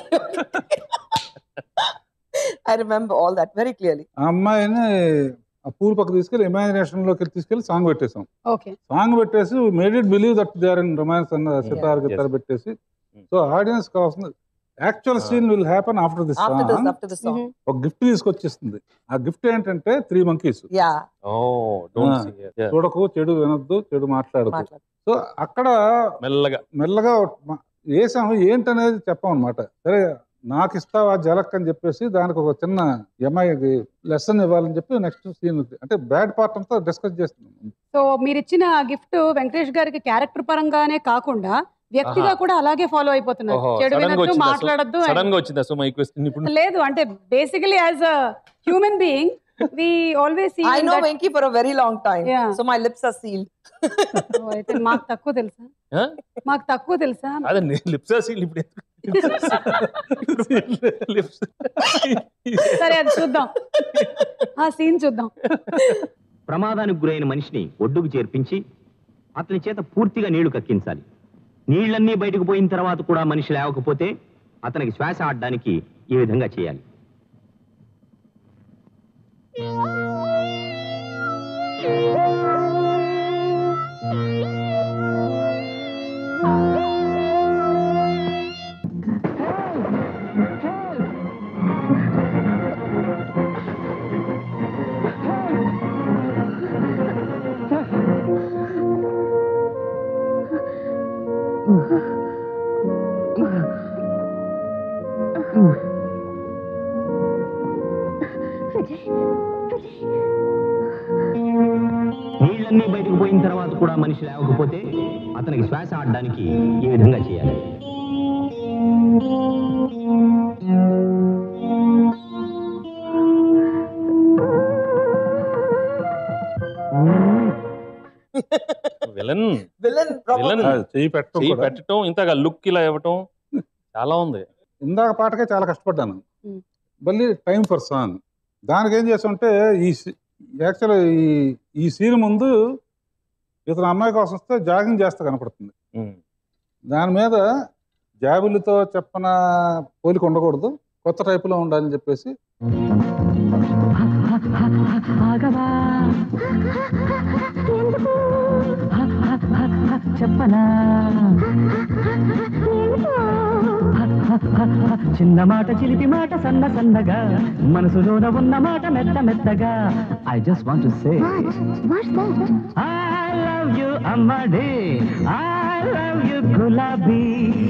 I remember all that very clearly. ఆ అమ్మాయిని ఆ పూల్ పక్క తీసుకెళ్ళి ఇమాజినేషన్ లోకి తీసుకెళ్ళి సాంగ్ పెట్టేసాం ఓకే సాంగ్ పెట్టేసి made it believe that they are in romance అన్న సితార్ గితార్ Yes. పెట్టేసి సో ఆడియన్స్ కావాల్సిన actual scene will happen after this After this, song after the song. ఒక గిఫ్ట్ తీసుకొచ్చేస్తుంది ఆ గిఫ్ట్ ఏంటంటే three monkeys Yeah. Oh don't Ah. See Yeah. చూడకు చెడు వినొద్దు చెడు మాట్లాడదు మాట్లాడు. సో అక్కడ మెల్లగా మెల్లగా మ- వేసాము ఏంటనేది చెప్పామన్నమాట సరే నాకు ఇస్తావా జలక్ అని చెప్పేసి దానికి ఒక చిన్న అమ్మాయికి లెసన్ ఇవ్వాలని చెప్పి నెక్స్ట్ సీన్ అంటే బ్యాడ్ పార్ట్ అంతా డిస్కస్ చేస్తున్నాం సో మీరు ఇచ్చిన గిఫ్ట్ వెంకటేష్ గారికి క్యారెక్టర్ పరంగానే కాకుండా వ్యక్తిగా ఆహా. కూడా అలాగే ఫాలో అయిపోతున్నారు ఓహో చెడు సడన్ గా వినద్దు వచ్చిందా మాట్లాడద్దు సడన్ గా వచ్చిందా సో మై క్వశ్చన్ ఇప్పుడు లేదు అంటే basically as a human being we always I know Venki for a very long time. Yeah. So my lips are sealed. అయితే మాకు తక్కువ తెలుసా ఆ? మాకు తక్కువ తెలుసా అదండి లిప్స్ సీల్ ఇప్పుడు లిప్స్ సరే అది చూద్దాం ఆ సీన్ చూద్దాం ప్రమాదానికి గురైన మనిషిని ఒడ్డుకు చేర్పించి అతని చేత పూర్తిగా నీళ్లు కక్కించాలి నీళ్ళన్నీ బయటకు పోయిన తర్వాత కూడా మనిషి లేవకపోతే అతనికి శ్వాస ఆడడానికి ఈ విధంగా చేయాలి నీళ్ళన్నీ బయటకు పోయిన తర్వాత కూడా మనిషి లేవకపోతే అతనికి శ్వాస ఆడడానికి ఈ విధంగా చేయాలి విలన్ విలన్ విలన్ ఆ, చెయ్యి పెట్టడం చెయ్యి కూడా. పెట్టడం ఇంతగా లుక్ ఇలా ఇవ్వటం చాలా ఉంది ఇందాక పాటకే చాలా కష్టపడ్డాను Hmm. మళ్ళీ టైం ఫర్ సాంగ్ దానికి ఏం చేస్తుంటే ఈ యాక్చువల్ ఈ ఈ సీన్ ముందు ఇతను అమ్మాయి కోసం వస్తే జాగింగ్ చేస్తే కనపడుతుంది ఉమ్. దాని మీద జాబిలితో చెప్పన పోలిక ఉండకూడదు కొత్త టైపులో ఉండాలని చెప్పేసి చెప్పనా చిన్న మాట చిలిపి మాట సన్న సన్నగా మనసులోన ఉన్న మాట మెత్త మెత్తగా I just want to say I love you అమ్మడి ఐ లవ్ యు గులాబీ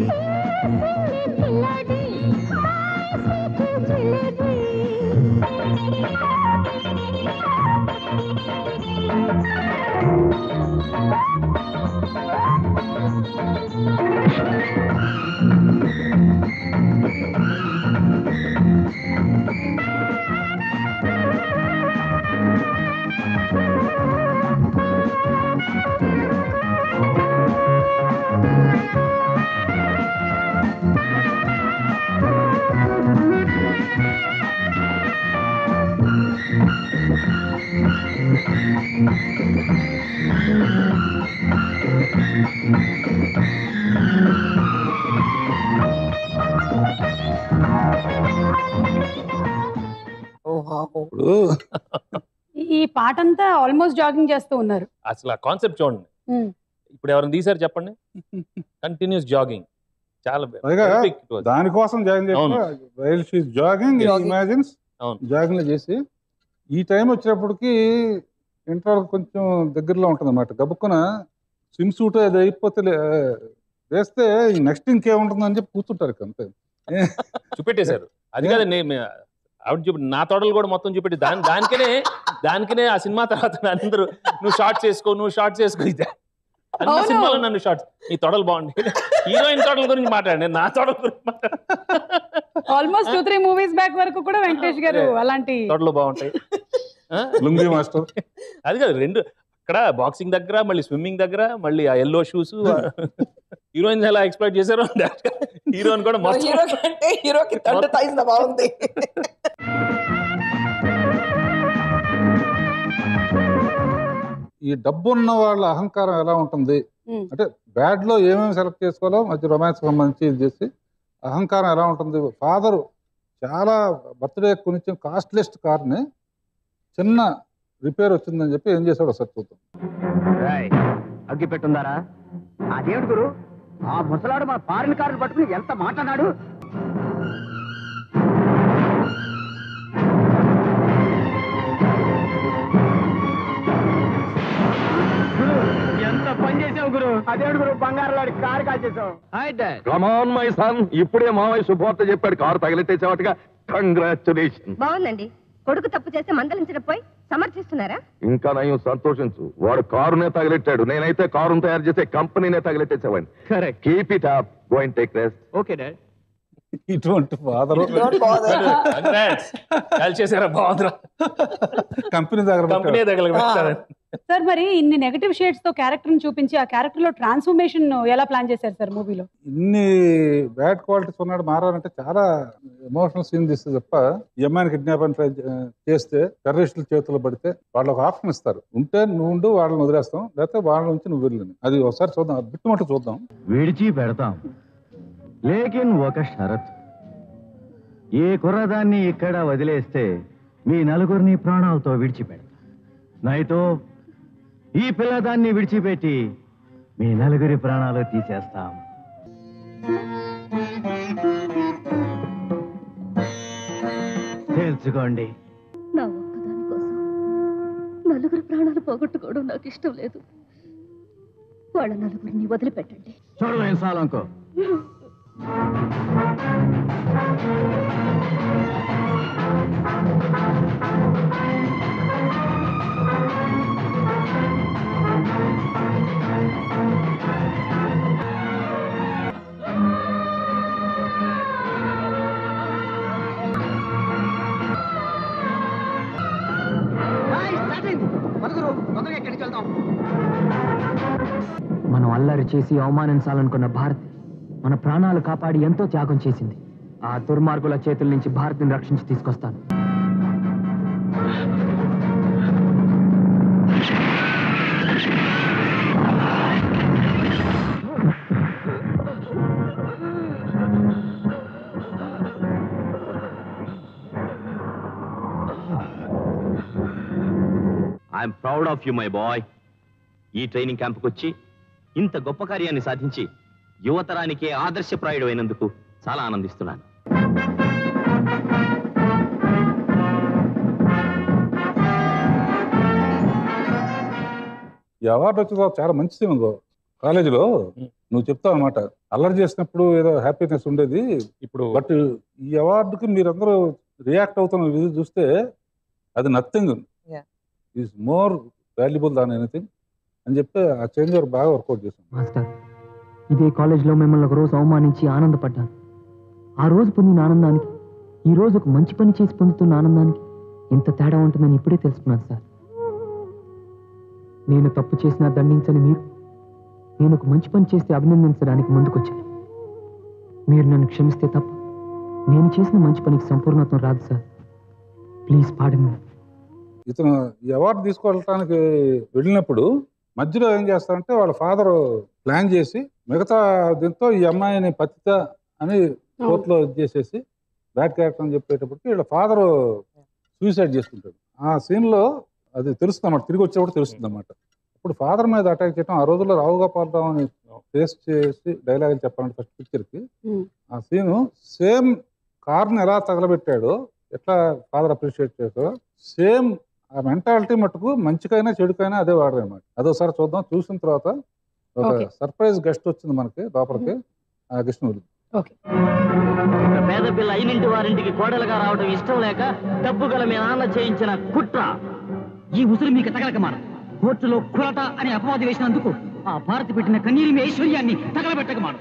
ఇప్పుడు ఈ- ఈ పాట అంతా ఆల్మోస్ట్ జాగింగ్ చేస్తూ ఉన్నారు అసలు ఆ కాన్సెప్ట్ చూడండి ఉమ్. ఇప్పుడు ఎవరైనా తీసారు చెప్పండి కంటిన్యూస్ జాగింగ్ చాలా పైగా perfect it was. దానికోసం జాగింగ్ అవును. While she jogging Jogging. Imagines అవును. జాగింగ్ చేసి ఈ టైం వచ్చేటప్పటికి ఇంటర్వల్ కొంచెం దగ్గరలో ఉంటుంది అన్నమాట గబుక్కున స్విమ్ సూట్ అది అయిపోతే లే- వేస్తే నెక్స్ట్ ఇంకేముంటుందని చెప్పి కూర్చుంటారు ఇక అంతే చూపెట్టేశారు అది కదా నేను ఆవిడ చూపి నా తోటలు కూడా మొత్తం చూపెట్టి దాని దానికనే దానికనే ఆ సినిమా తర్వాత అందరూ నువ్వు షార్ట్స్ చేసుకో నువ్వు షార్ట్స్ చేసుకో ఇది అన్ని అవును. సినిమాలో నన్ను షార్ట్స్ నీ తొడలు బాగుంది హీరోయిన్ తోటల గురించి మాట్లాడు నేను నా తోటల గురించి మాట్లాడు almost two three movies back వరకు కూడా వెంకటేష్ గారు అలాంటి తోటలు బాగుంటాయి ఆ? లుంగి మాస్టర్ అది కాదు రెండు అక్కడ బాక్సింగ్ దగ్గర మళ్ళీ స్విమ్మింగ్ దగ్గర మళ్ళీ ఆ ఎల్లో షూస్ హీరోయిన్ ఎలా ఎక్స్ప్లైట్ చేశారో హీరోయిన్ కూడా మొత్తం హీరో కంటే హీరోకి తండ్రి తాయింద బాగుంది ఈ డబ్బు ఉన్న వాళ్ళ అహంకారం ఎలా ఉంటుంది ఉమ్. అంటే బ్యాడ్ లో ఏమేమి సెలెక్ట్ చేసుకోవాలో మధ్య రొమాన్స్ సంబంధించి ఇది చేసి అహంకారం ఎలా ఉంటుంది ఫాదర్ చాలా బర్త్డే కొనిచ్చిన కాస్ట్లెస్ట్ కార్ని చిన్న రిపేర్ వచ్చిందని చెప్పి ఏం చేశాడో ఒకసారి చూద్దాం అగ్గి పెట్టుందారా అదేమిటి గురు ఆ ముసలాడు మన ఫారిన్ కార్లు పట్టుకుని ఎంత మాట్లాడాడు ఎంత పని చేసావు గురు అదేమిటి గురు బంగారు లాడి కారు కాల్చేసావు hi dad come on my son ఇప్పుడే మామయ్య శుభవార్త చెప్పాడు కారు తగిలెట్టేసేవాటిగా కంగ్రాచులేషన్ బాగుందండి కొడుకు తప్పు చేస్తే మందలించడం పోయి సమర్థిస్తున్నారా ఇంకా నయం సంతోషించు వాడు కారునే తగిలెట్టాడు నేనైతే కారును తయారు చేసే కంపెనీనే తగిలెట్టేసేవాడిని correct keep it up going take rest okay dad ఇటువంటి father Don't bother. Congrats. Call చేశారా బాగుందిరా కంపెనీ దగ్గర కంపెనీ పెట్టాడు. దగ్గర పెట్టారు సార్ మరి ఇన్ని నెగటివ్ షేడ్స్ తో క్యారెక్టర్ ని చూపించి ఆ క్యారెక్టర్ లో ట్రాన్స్ఫర్మేషన్ ఎలా ప్లాన్ చేశారు సార్ మూవీలో ఇన్ని బ్యాడ్ క్వాలిటీస్ ఉన్నాడు మారాలంటే చాలా ఎమోషనల్ సీన్ తీస్తే తప్ప ఈ అమ్మాయిని కిడ్నాప్ అని ట్రై చేస్తే టెర్రరిస్టుల చేతిలో పడితే వాళ్ళు ఒక ఆప్షన్ ఇస్తారు ఉంటే నువ్వు ఉండు వాళ్ళని వదిలేస్తాం లేకపోతే వాళ్ళ నుంచి నువ్వు వెళ్ళను అది ఒకసారి చూద్దాం బిట్టుమట్టు చూద్దాం విడిచి పెడతాం లేకిన్ ఒక షరత్ ఏ కుర్రదాన్ని ఇక్కడ వదిలేస్తే మీ నలుగురిని ప్రాణాలతో విడిచిపెడతా నైతో ఈ పిల్లదాన్ని విడిచిపెట్టి మీ నలుగురి ప్రాణాలు తీసేస్తాం తెలుసుకోండి నా ఒక్కదాని కోసం నలుగురు ప్రాణాలు పోగొట్టుకోవడం నాకు ఇష్టం లేదు వాళ్ళ నలుగురిని వదిలిపెట్టండి చూడవే సాలంకో మనం అల్లరి చేసి అవమానించాలనుకున్న భారత్ మన ప్రాణాలు కాపాడి ఎంతో త్యాగం చేసింది ఆ దుర్మార్గుల చేతుల నుంచి భారత్ని రక్షించి తీసుకొస్తాను I'm proud of you my boy ఈ ట్రైనింగ్ క్యాంప్కి వచ్చి ఇంత గొప్ప కార్యాన్ని సాధించి యువతరానికే ఆదర్శప్రాయుడు అయినందుకు చాలా ఆనందిస్తున్నాను ఈ అవార్డు వచ్చిన తర్వాత చాలా మంచి సీన్ ఉందో కాలేజీలో నువ్వు చెప్తావు అనమాట అల్లరి చేసినప్పుడు ఏదో హ్యాపీనెస్ ఉండేది ఇప్పుడు బట్ ఈ అవార్డుకి మీరందరూ రియాక్ట్ అవుతున్న విధి చూస్తే అది nothing Yeah. Is more valuable than anything అని చెప్పి ఆ చేంజ్ ఓవర్ బాగా వర్కౌట్ చేశాం మాస్టర్ ఇదే కాలేజీలో మిమ్మల్ని ఒక రోజు అవమానించి ఆనందపడ్డాను ఆ రోజు పొందిన ఆనందానికి ఈ రోజు ఒక మంచి పని చేసి పొందుతున్న ఆనందానికి ఇంత తేడా ఉంటుందని ఇప్పుడే తెలుసుకున్నాను సార్ నేను తప్పు చేసినా దండించని మీరు నేను ఒక మంచి పని చేస్తే అభినందించడానికి ముందుకొచ్చాను మీరు నన్ను క్షమిస్తే తప్ప నేను చేసిన మంచి పనికి సంపూర్ణత్వం రాదు సార్ ప్లీజ్ పాడండి ఇతను ఈ అవార్డు తీసుకోవడానికి వెళ్ళినప్పుడు మధ్యలో ఏం చేస్తారంటే వాళ్ళ ఫాదర్ ప్లాన్ చేసి మిగతా దీంతో ఈ అమ్మాయిని పతిత అని కోర్టులో ఇది చేసేసి బ్యాడ్ క్యారెక్టర్ అని చెప్పేటప్పటికి వీళ్ళ ఫాదర్ సూసైడ్ చేసుకుంటాడు ఆ సీన్ లో అది తెలుస్తుంది అన్నమాట తిరిగి వచ్చేప్పుడు తెలుస్తుంది అన్నమాట ఇప్పుడు ఫాదర్ మీద అటాక్ చేయడం ఆ రోజుల్లో రావు గోపాలరావు అని ఫేస్ చేసి డైలాగ్ చెప్పాలంటే ఫస్ట్ పిక్చర్ కి ఆ సీను సేమ్ కార్ని ఎలా తగలబెట్టాడో ఎట్లా ఫాదర్ అప్రిషియేట్ చేస్తాడో సేమ్ ఆ మెంటాలిటీ మటుకు మంచికైనా చెడుకైనా అదే వాడరు అనమాట అదోసారి చూద్దాం చూసిన తర్వాత ఒక Okay. సర్ప్రైజ్ గెస్ట్ వచ్చింది మనకి లోపలికి ఆ కృష్ణుడు ఓకే ఒక పేద పిల్ల అయినింటి వారింటికి కోడలుగా రావడం ఇష్టం లేక డబ్బు గల మీ నాన్న చేయించిన కుట్ర ఈ ఉసురు మీకు తగలక మాన కోర్టులో కులట అని అపవాది వేసినందుకు ఆ భారతి పెట్టిన కన్నీరి మీ ఐశ్వర్యాన్ని తగలబెట్టక మాను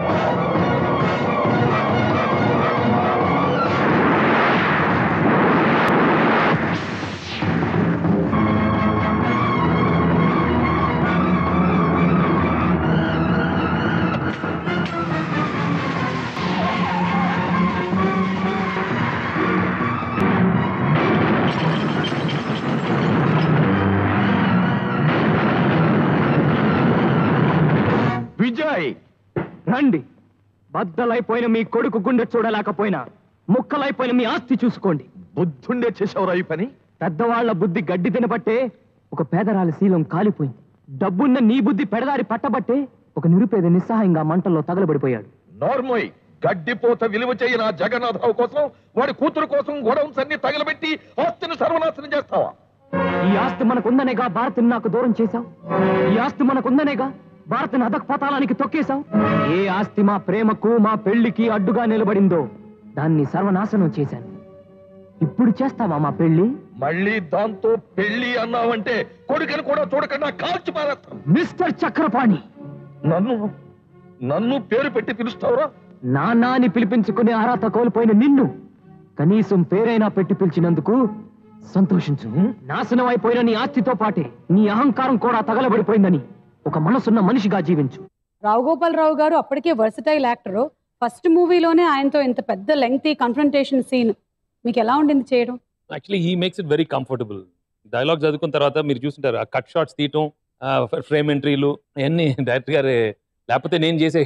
విజయ్ రండి బద్దలైపోయిన మీ కొడుకు గుండె చూడలేకపోయినా ముక్కలైపోయిన మీ ఆస్తి చూసుకోండి బుద్ధుండే చేసావురా ఈ పని పెద్దవాళ్ల బుద్ధి గడ్డి తినబట్టే ఒక పేదరాలి శీలం కాలిపోయింది డబ్బున్న నీ బుద్ధి పెడదారి పట్టబట్టే ఒక నిరుపేద నిస్సహాయంగా మంటల్లో తగలబడిపోయాడు నార్మోయ్ గడ్డిపోత విలువ చేయని ఆ జగన్నాథరావు కోసం వాడి కూతురు కోసం గొడవన్స్ అన్ని తగలబెట్టి ఆస్తిని సర్వనాశనం చేస్తావా ఈ ఆస్తి మనకుందనేగా భారత్ని నాకు దూరం చేశావు ఈ ఆస్తి మనకుందనేగా భారత్ని అధక్పతాళానికి తొక్కేశావు ఏ ఆస్తి మా ప్రేమకు మా పెళ్లికి అడ్డుగా నిలబడిందో దాన్ని సర్వనాశనం చేశాను ఇప్పుడు చేస్తావా మా పెళ్లి మళ్ళీ దాంతో పెళ్లి అన్నావంటే కొడుకని కూడా చూడకుండా కాల్చి పారేస్తాను మిస్టర్ చక్రపాణి నన్ను నన్ను పేరు పెట్టి పిలుస్తావురా నాన్న అని పిలిపించుకునే అర్హత కోల్పోయిన నిన్ను కనీసం పేరైనా పెట్టి పిలిచినందుకు సంతోషించు నాశనం అయిపోయిన నీ ఆస్తితో పాటే నీ అహంకారం కూడా తగలబడిపోయిందని ఒక మనసున్న మనిషిగా జీవించు రావు గోపాలరావు గారు అప్పటికే వర్సిటైల్ యాక్టర్ ఫస్ట్ మూవీలోనే ఆయనతో ఇంత పెద్ద లెంగ్తీ కన్ఫ్రంటేషన్ సీన్ మీకు ఎలా ఉండింది చేయడం actually he makes it very comfortable dialogue చదువుకున్న తర్వాత మీరు చూస్తుంటారు ఆ కట్ షాట్స్ తీయటం ఫ్రేమ్ ఎంట్రీలు అవన్నీ డైరెక్టర్ గారే లేకపోతే నేను చేసే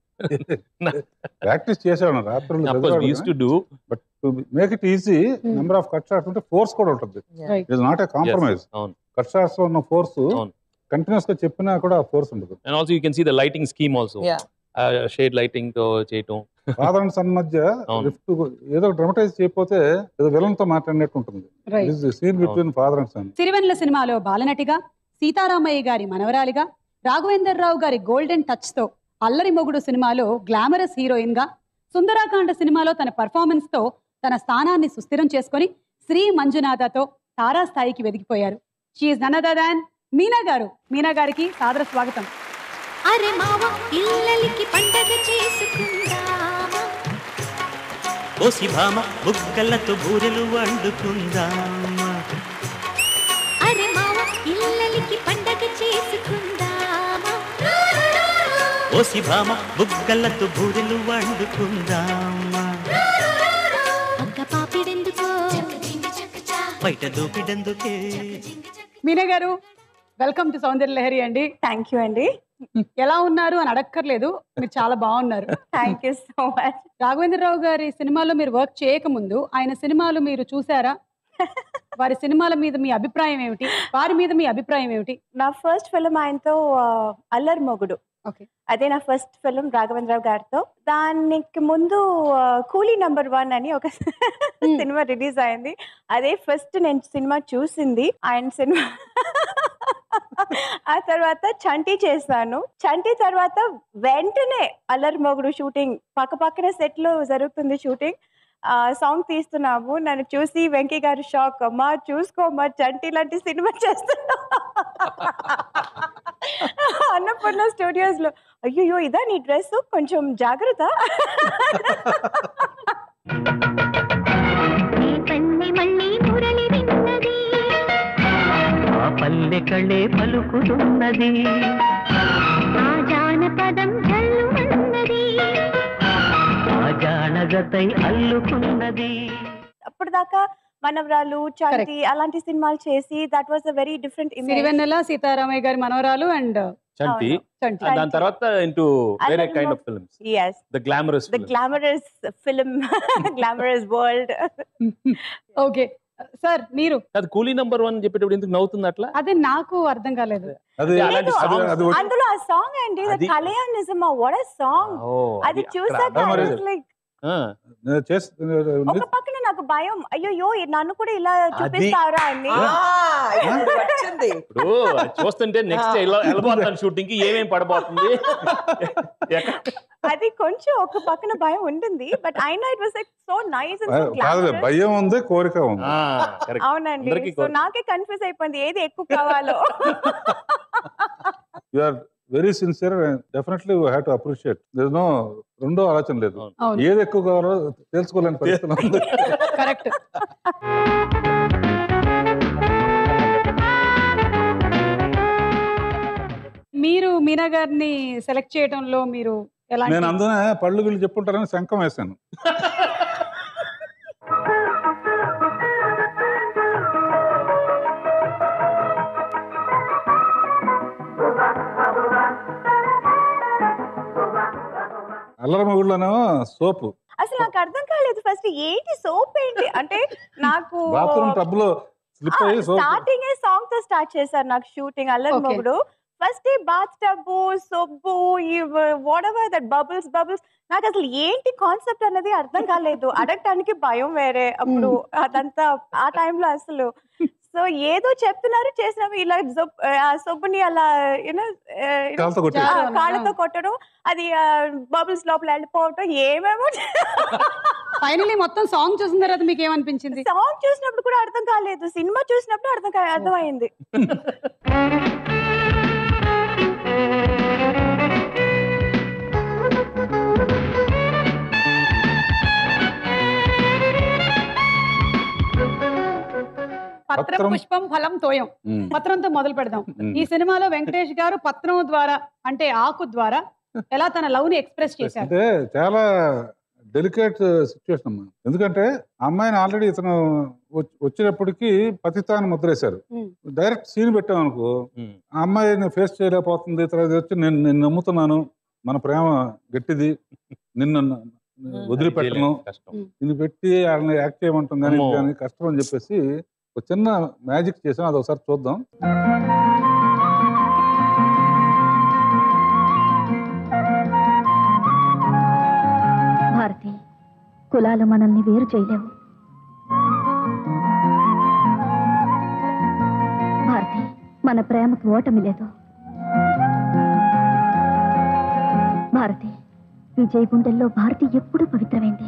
ప్రాక్టీస్ చేసాను రాత్రులు use to do but make it easy number of cut shots ఉంటే ఫోర్స్ కూడా ఉంటుంది Right. It not a compromise అవును కట్ షాట్స్ లో ఉన్న ఫోర్స్ కంటిన్యూస్ గా చెప్పినా కూడా ఫోర్స్ ఉంటుంది and also you can see the lighting scheme also Yeah. Shade lighting తో చేయటం ఫాదర్ అండ్ సన్ మధ్య అవును. లిఫ్ట్ ఏదో డ్రమటైజ్ చేయకపోతే ఏదో విలన్ తో మాట్లాడినట్టు ఉంటుంది Right. Scene between father and son Sirivennela సినిమాలో బాలనటిగా సీతారామయ్య గారి మనవరాలిగా రాఘవేందర్ రావు గారి గోల్డెన్ టచ్ తో అల్లరి మొగుడు సినిమాలో గ్లామరస్ హీరోయిన్ గా సుందరాకాండ సినిమాలో తన పర్ఫార్మెన్స్ తో తన స్థానాన్ని సుస్థిరం చేసుకొని శ్రీ మంజునాథతో తారా స్థాయికి వెదిగిపోయారు she none other than Meena garu Meena గారికి సాదర స్వాగతం అరే మావ ఇల్లలికి పండగ చేసుకుందామా ఓసి భామ బుగ్గలతో బూరెలు వండుకుందామా అరే మావ ఇల్లలికి పండగ చేసుకుందామా ఓసి భామ బుగ్గలతో బూరెలు వండుకుందామా పక్క పాపిడెందుకో బయట దూపిడందుకే మీనా గారు వెల్కమ్ టు సౌందర్య లహరి అండి థ్యాంక్ యూ అండి ఎలా ఉన్నారు అని అడక్కర్లేదు మీరు చాలా బాగున్నారు thank you so much Raghavendra Rao గారి సినిమాలో మీరు వర్క్ చేయకముందు ఆయన సినిమాలు మీరు చూసారా వారి సినిమాల మీద మీ అభిప్రాయం ఏమిటి వారి మీద మీ అభిప్రాయం ఏమిటి నా ఫస్ట్ ఫిల్మ్ ఆయనతో ఆ, అల్లరి మొగుడు ఓకే అదే నా ఫస్ట్ ఫిల్మ్ రాఘవేంద్రరావు గారితో దానికి ముందు ఆ, కూలీ నంబర్ వన్ అని ఒక సినిమా రిలీజ్ అయింది అదే ఫస్ట్ నేను సినిమా చూసింది ఆయన సినిమా ఆ తర్వాత చంటి చేశాను చంటి తర్వాత వెంటనే అల్లరి మొగుడు షూటింగ్ పక్క పక్కన సెట్ లో జరుగుతుంది షూటింగ్ ఆ సాంగ్ తీస్తున్నాము నన్ను చూసి వెంకీ గారు షాక్ అమ్మా చూసుకోమ్మా చంటి లాంటి సినిమా చేస్తున్నా అన్నపూర్ణ స్టూడియోస్ లో అయ్యో ఇదా నీ డ్రెస్ కొంచెం జాగ్రత్త పన్ని మళ్ళీ మురళి విన్నది ఆ పల్లె కళ్ళే పలుకుతున్నది ఆ జానపదం జల్లుమన్నది ఆ జానగతై అల్లుకున్నది అప్పుడు దాకా మనవరాలు చంటి అలాంటి సినిమాలు చేసి that was a very different Sirivennela Seetharamaiah garu మనవరాలు అండ్ చంటి చంటి. దాని తర్వాత ఇంటూ వేరే అల్లరి కైండ్ మొ- of films yes the glamorous the glamorous film glamorous world okay sir మీరు అది కూలీ నంబర్ వన్ చెప్పేటప్పుడు ఎందుకు నవ్వుతుంది అట్లా అది నాకు అర్థం కాలేదు అది అలాంటి అది songs- అది ఒకటి- అందులో ఆ సాంగ్ అండి అది- కలయా నిజమా వాట్ అ సాంగ్ ఓ, అది అది అక్కడ చూసాక అర్థం I was అవ్వలేదు. like ఆ, నేను చేస్- ఒక పక్కన నాకు భయం అయ్యో నన్ను కూడా ఇలా చూపిస్తారా అని వచ్చింది ఇప్పుడు అది చూస్తుంటే నెక్స్ట్ వెళ్ళబోతాను షూటింగ్ కి ఏమేం పడబోతుంది అది కొంచెం ఒక పక్కన భయం ఉంటుంది బట్ అయినా it was like so nice and so కాదులే భయం ఉంది కోరిక ఉంది అవునండి అందరికీ సో కోరిక. నాకే కన్ఫ్యూజ్ అయిపోయింది ఏది ఎక్కువ కావాలో you are very sincere definitely have to appreciate this no రెండో ఆలోచన లేదు అవును. ఏది ఎక్కువ కావాలో తెలుసుకోలేని పరిస్థితి ఉంది కరెక్ట్ మీరు మీనా గారిని సెలెక్ట్ చేయడంలో మీరు ఎలాంటి నేను అందునే పళ్ళు వీళ్ళు చెప్పుంటారని శంఖం వేశాను అల్లరి మొగుళ్ళనేమో సోపు అసలు నాకు అర్థం కాలేదు ఫస్ట్ ఏంటి సోప్ ఏంటి అంటే నాకు బాత్రూమ్ టబ్ లో స్లిప్ అయ్యి సోప్ స్టార్టింగ్ సాంగ్ తో స్టార్ట్ చేశారు నాకు షూటింగ్ అల్లరి Okay. మొగుడు ఫస్ట్ ఈ బాత్ టబ్బు సొబ్బు ఈ whatever that bubbles bubbles నాకు అసలు ఏంటి కాన్సెప్ట్ అన్నది అర్థం కాలేదు అడగటానికి భయం వేరే అప్పుడు అదంతా ఆ టైంలో అసలు సో ఏదో చెప్తున్నారు చేసినవి ఇలా జొబ్- ఆ సొబ్బుని అలా యూనో కాళ్ళతో కొట్టేయడం. జారు. కాళ్ళతో కొట్టడం అది బబుల్స్ లోపల వెళ్ళిపోవటం ఏమేమో ఫైనలీ మొత్తం సాంగ్ చూసిన తర్వాత మీకు ఏమనిపించింది సాంగ్ చూసినప్పుడు కూడా అర్థం కాలేదు సినిమా చూసినప్పుడు అర్థం కా- అర్థమైంది పత్రం పత్రం. పుష్పం ఫలం తోయం మ్మ్. పత్రంతో మొదలు పెడదాం మ్మ్. ఈ సినిమాలో వెంకటేష్ గారు పత్రం ద్వారా అంటే ఆకు ద్వారా ఎలా తన లవ్ ని ఎక్స్ప్రెస్ చేశారు అంటే చాలా డెలికేట్ సిచ్యువేషన్ అమ్మా ఎందుకంటే ఆ అమ్మాయిని ఆల్రెడీ ఇతను వచ్చి- వచ్చినప్పటికీ పతితాన్ని ముద్రేశారు మ్మ్. డైరెక్ట్ సీన్ పెట్టామనుకో ఆ అమ్మాయిని ఫేస్ చేయలేకపోతుంది తర్వాత వచ్చి నేను నేను నమ్ముతున్నాను మన ప్రేమ గట్టిది నిన్ను న- వదిలిపెట్టను కష్టం. ఇది పెట్టి వాళ్ళని యాక్ట్ చేయమంటుంది కానీ అమ్మో. ఇది కానీ కష్టం అని చెప్పేసి ఒక చిన్న మ్యాజిక్ చేసాం అది ఒకసారి చూద్దాం భారతి కులాలు మనల్ని వేరు చేయలేవు భారతి మన ప్రేమకు ఓటమి లేదు భారతి విజయ్ గుండెల్లో భారతి ఎప్పుడూ పవిత్రమైంది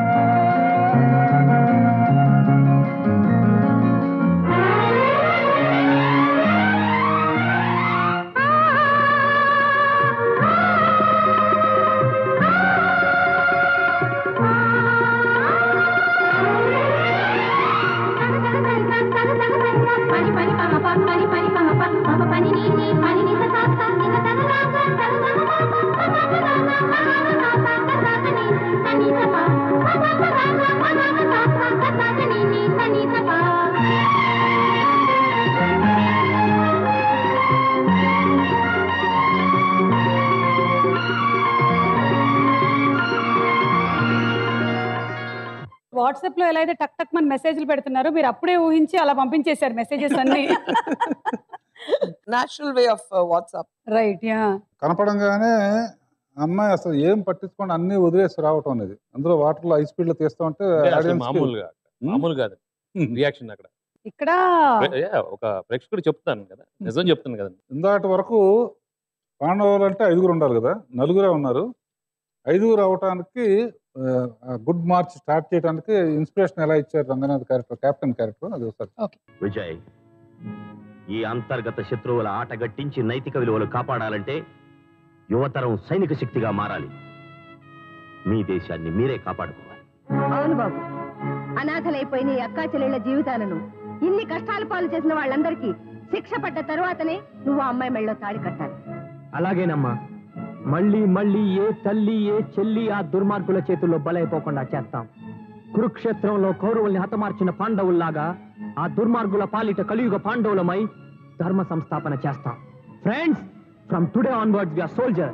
వాట్సాప్ లో ఎలా అయితే టక్ టక్ మన మెసేజ్లు పెడుతున్నారు మీరు అప్పుడే ఊహించి అలా పంపించేశారు మెసేజెస్ అన్ని natural way of WhatsApp right yeah కనపడంగానే అమ్మాయి అసలు ఏం పట్టించుకోండి అన్ని వదిలేసి రావటం అనేది అందులో వాటర్లో హై స్పీడ్ లో తీస్తా ఉంటే అంటే అసలు audience కి- మామూలుగా మామూలు కాదు రియాక్షన్ అక్కడ ఇక్కడ ప్రే- yeah, ఒక ప్రేక్షకుడు చెప్తాను కదా నిజం చెప్తాను కదా ఇందాటి వరకు పాండవులు అంటే ఐదుగురు ఉండాలి కదా నలుగురే ఉన్నారు ఐదుగురు అవటానికి గుడ్ మార్చ్ స్టార్ట్ చేయడానికి ఇన్స్పిరేషన్ ఎలా ఇచ్చారు రంగనాథ్ క్యారెక్టర్ కెప్టెన్ క్యారెక్టర్ అది ఒకసారి విజయ్ ఈ అంతర్గత శత్రువుల ఆట గట్టించి నైతిక విలువలు కాపాడాలంటే యువతరం సైనిక శక్తిగా మారాలి మీ దేశాన్ని మీరే కాపాడుకోవాలి అవును బాబు అనాథలైపోయిన ఈ అక్కా చెల్లెళ్ళ జీవితాలను ఇన్ని కష్టాలు పాలు చేసిన వాళ్ళందరికీ శిక్ష పడ్డ తరువాతనే నువ్వు ఆ అమ్మాయి మెళ్ళలో తాళి కట్టాలి అలాగేనమ్మా మళ్ళీ మళ్ళీ ఏ తల్లి ఏ చెల్లి ఆ దుర్మార్గుల చేతుల్లో బలైపోకుండా చేస్తాం కురుక్షేత్రంలో కౌరవుల్ని హతమార్చిన పాండవుల్లాగా ఆ దుర్మార్గుల పాలిట కలియుగ పాండవులమై ధర్మ సంస్థాపన చేస్తాం friends from today onwards we are soldiers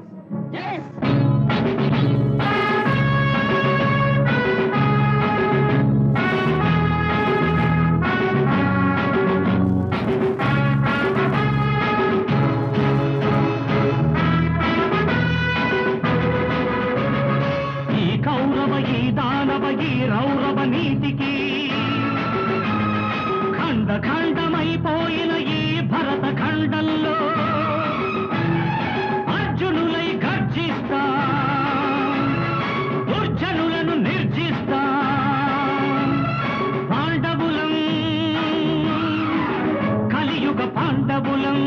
ఈ కౌరవ ఈ దానవ ఈ రౌరవ నీతికి ఖండ ఖండమైపోయిన ఈ భరత ఖండంలో అర్జునులై గర్జిస్తా దుర్జనులను నిర్జిస్తా పాండవులం కలియుగ పాండవులం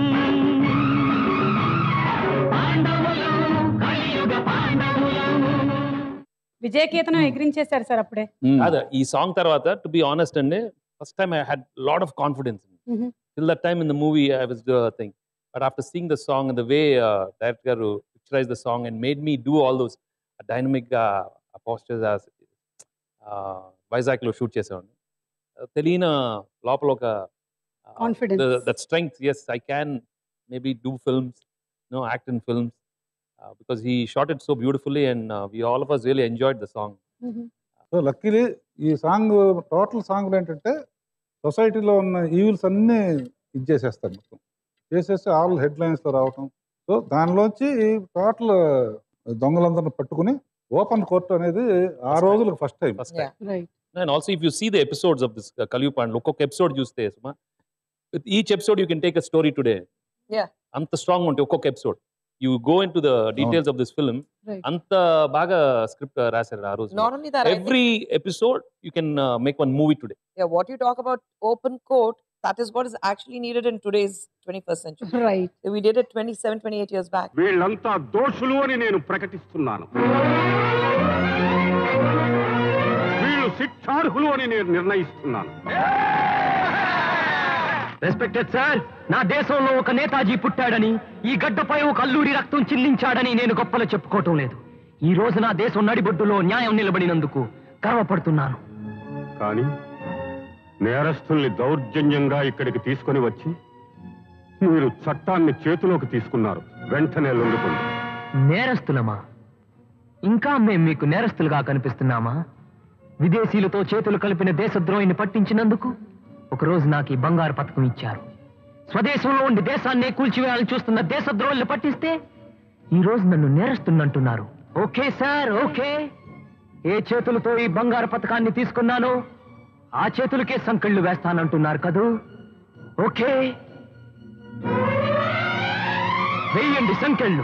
పాండవులం కలియుగ పాండవులం విజయకేతనం ఎగిరించేశారు సార్ అప్పుడే కాదు ఈ సాంగ్ తర్వాత టు బి ఆనెస్ట్ అండి first time I had lot of confidence Mhm. Till that time in the movie I was thing but after seeing the song the way direct గారు picturize the song and made me do all those dynamic గా posters Vizag లో shoot చేసేవాడిని తెలియని లోపల ఒక Confidence. That strength yes I can maybe do films no act in films because he shot it so beautifully and we all of us really enjoyed the song so luckily ఈ song total సాంగ్లు ఏంటంటే సొసైటీలో ఉన్న evils అన్నీ ఇది చేసేస్తారు మొత్తం చేసేసి ఆల్ హెడ్ లైన్స్లో రావటం సో దానిలోంచి టోటల్ దొంగలందరిని పట్టుకుని ఓపెన్ కోర్ట్ అనేది ఆ రోజులకు first time first time and also if you see the episodes of this కలియు పాండ్ ఒక్కొక్క ఎపిసోడ్ చూస్తే సుమా with each episode you can take a story today Yeah. అంత స్ట్రాంగ్ ఉంటాయి ఒక్కొక్క episode you go into the details of this film Right. అంత బాగా స్క్రిప్ట్ రాశారు ఆ రోజు Not only that, I think- every episode you can make one movie today Yeah, what you talk about open court, that is what is actually needed in today's 21st century. Right. We did it 27, 28 years back. వీళ్ళంతా దోషులు అని నేను ప్రకటిస్తున్నాను వీళ్ళు శిక్షార్హులు అని నేను నిర్ణయిస్తున్నాను respected sir నా దేశంలో ఒక నేతాజీ పుట్టాడని ఈ గడ్డపై ఒక అల్లూరి రక్తం చిందించాడని నేను గొప్పలు చెప్పుకోవటం లేదు ఈ రోజు నా దేశం నడిబొడ్డులో న్యాయం నిలబడినందుకు గర్వపడుతున్నాను కానీ నేరస్తుల్ని దౌర్జన్యంగా ఇక్కడికి తీసుకొని వచ్చి మీరు చట్టాన్ని చేతిలోకి తీసుకున్నారు వెంటనే లొంగుతుంది నేరస్తులమా ఇంకా మేం మీకు నేరస్తులుగా కనిపిస్తున్నామా విదేశీయులతో చేతులు కలిపిన దేశద్రోహిని పట్టించినందుకు ఒకరోజు నాకు ఈ బంగారు పథకం ఇచ్చారు స్వదేశంలో ఉండి దేశాన్ని కూల్చివేయాలని చూస్తున్న దేశద్రోహుల్ని పట్టిస్తే ఈ రోజు నన్ను నేరస్తున్నంటున్నారు ఓకే సార్ ఓకే ఏ చేతులతో ఈ బంగారు పథకాన్ని తీసుకున్నానో ఆ చేతులకే సంకళ్ళు వేస్తానంటున్నారు కదూ ఓకే వెయ్యండి సంకెళ్ళు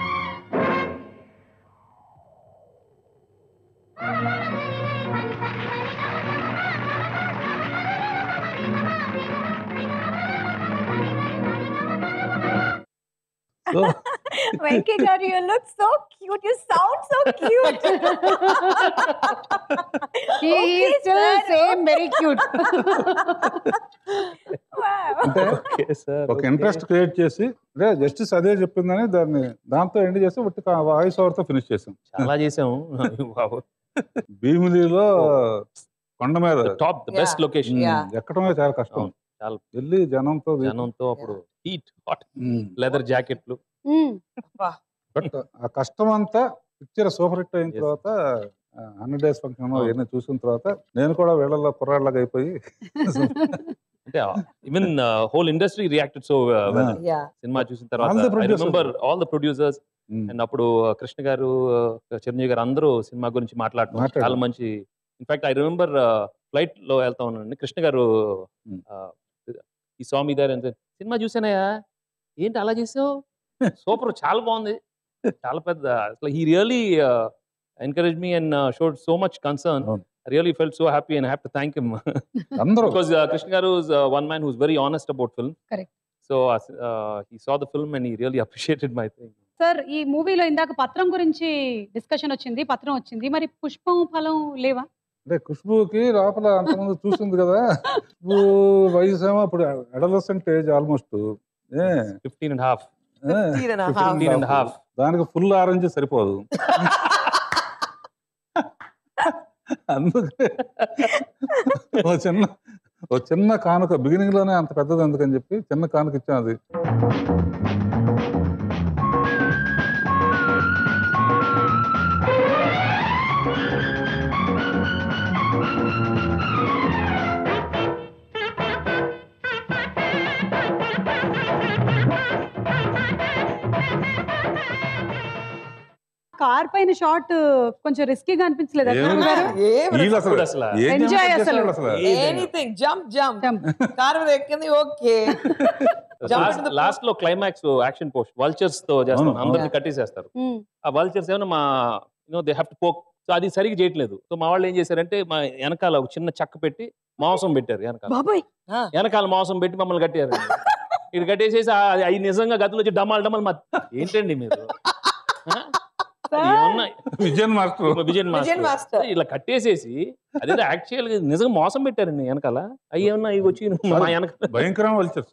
so Venki garu, you look so cute. You sound so cute. He is still same, very cute. అంటే ఓకే సార్ ఒక ఇంట్రెస్ట్ క్రియేట్ చేసి అదే జస్టిస్ అదే చెప్పిందని దాన్ని దాంతో ఎండ్ చేసి ఒట్టి వాయిస్ ఓవర్ తో ఫినిష్ చేసాం చాలా చేసాము బాబు భీమిలిలో కొండ మీద top the best location um, ఎక్కడమే చాలా కష్టం చాలా వెళ్ళి జనంతో జనంతో అప్పుడు హీట్ హాట్ లెదర్ జాకెట్లు బట్ ఆ కష్టం అంతా పిక్చర్ సూపర్ హిట్ అయిన తర్వాత హండ్రెడ్ డేస్ ఫంక్షన్ అవన్నీ చూసిన తర్వాత నేను కూడా వేళల్లో కుర్రాళ్ళగా అయిపోయి అంటే even whole industry reacted so well Yeah. సినిమా చూసిన All the తర్వాత I producers. Remember all the producers and అప్పుడు uh, కృష్ణ గారు uh, చిరంజీవి గారు అందరూ సినిమా గురించి మాట్లాడటం మాట్లాడారు. చాలా మంచి ఇన్ఫాక్ట్ ఐ రిమెంబర్ ఫ్లైట్ లో వెళ్తా ఉన్నాను కృష్ణ గారు uh, ఈ స్వామి గారు అంటే సినిమా చూసానయ్యా ఏంటి అలా చేసావు సూపర్ చాలా బాగుంది చాలా పెద్ద అసలు he really encourage me and showed so much concern really felt so happy and have to thank him అందరూ because Krishna garu one man who's very honest about film Correct. So he saw the film and he really appreciated my thing sir ఈ మూవీలో ఇందాక పత్రం గురించి discussion వచ్చింది పత్రం వచ్చింది మరి పుష్పం ఫలం లేవా అంటే ఖుష్బుకి లోపల అంతకుముందు చూసింది కదా ఖుష్బు వయసు ఏమో ఇప్పుడు adolescent age almost fifteen and half 15 and a half. 15 and a half. దానికి ఫుల్ ఆరెంజ్ సరిపోదు అందుకే ఓ చిన్న ఓ చిన్న కానుక బిగినింగ్ లోనే అంత పెద్దది ఎందుకని చెప్పి చిన్న కానుక ఇచ్చాను అది కార్ పైన షాట్ కొంచెం రిస్కీగా అనిపించలేదు ఏం- వీళ్ళు అసలు ఏం ఎంజాయ్ చేస్తారు అసలు అసలు ఎనీథింగ్ జంప్ జంప్ కార్ మీద ఎక్కింది ఓకే లాస్ట్ లో క్లైమాక్స్ యాక్షన్ పోస్ట్ వల్చర్స్ తో చేస్తాను అవును, అందరిని అవును. కట్టేసేస్తారు ఆ వల్చర్స్ ఏమైనా మా you know they have to poke so అది సరిగ్గా చేయట్లేదు సో మా వాళ్ళు ఏం చేశారంటే మా వెనకాల ఒక చిన్న చెక్క పెట్టి మాంసం పెట్టారు వెనకాల బాబాయ్ వెనకాల మాంసం పెట్టి మమ్మల్ని కట్టారు ఇది కట్టేసేసి ఆ- అవి నిజంగా గతులు వచ్చి డమాల్ డమాల్ మా ఏంటండి మీరు ఆ? ఏమన్నా Vijayan master Vijayan Vijayan master master. ఇలా కట్టేసేసి అదేదో యాక్చువల్ నిజంగా మోసం పెట్టారండి వెనకాల అవి ఏమన్నా ఇవి వచ్చి మా వెనకాల భయంకరం వల్చర్స్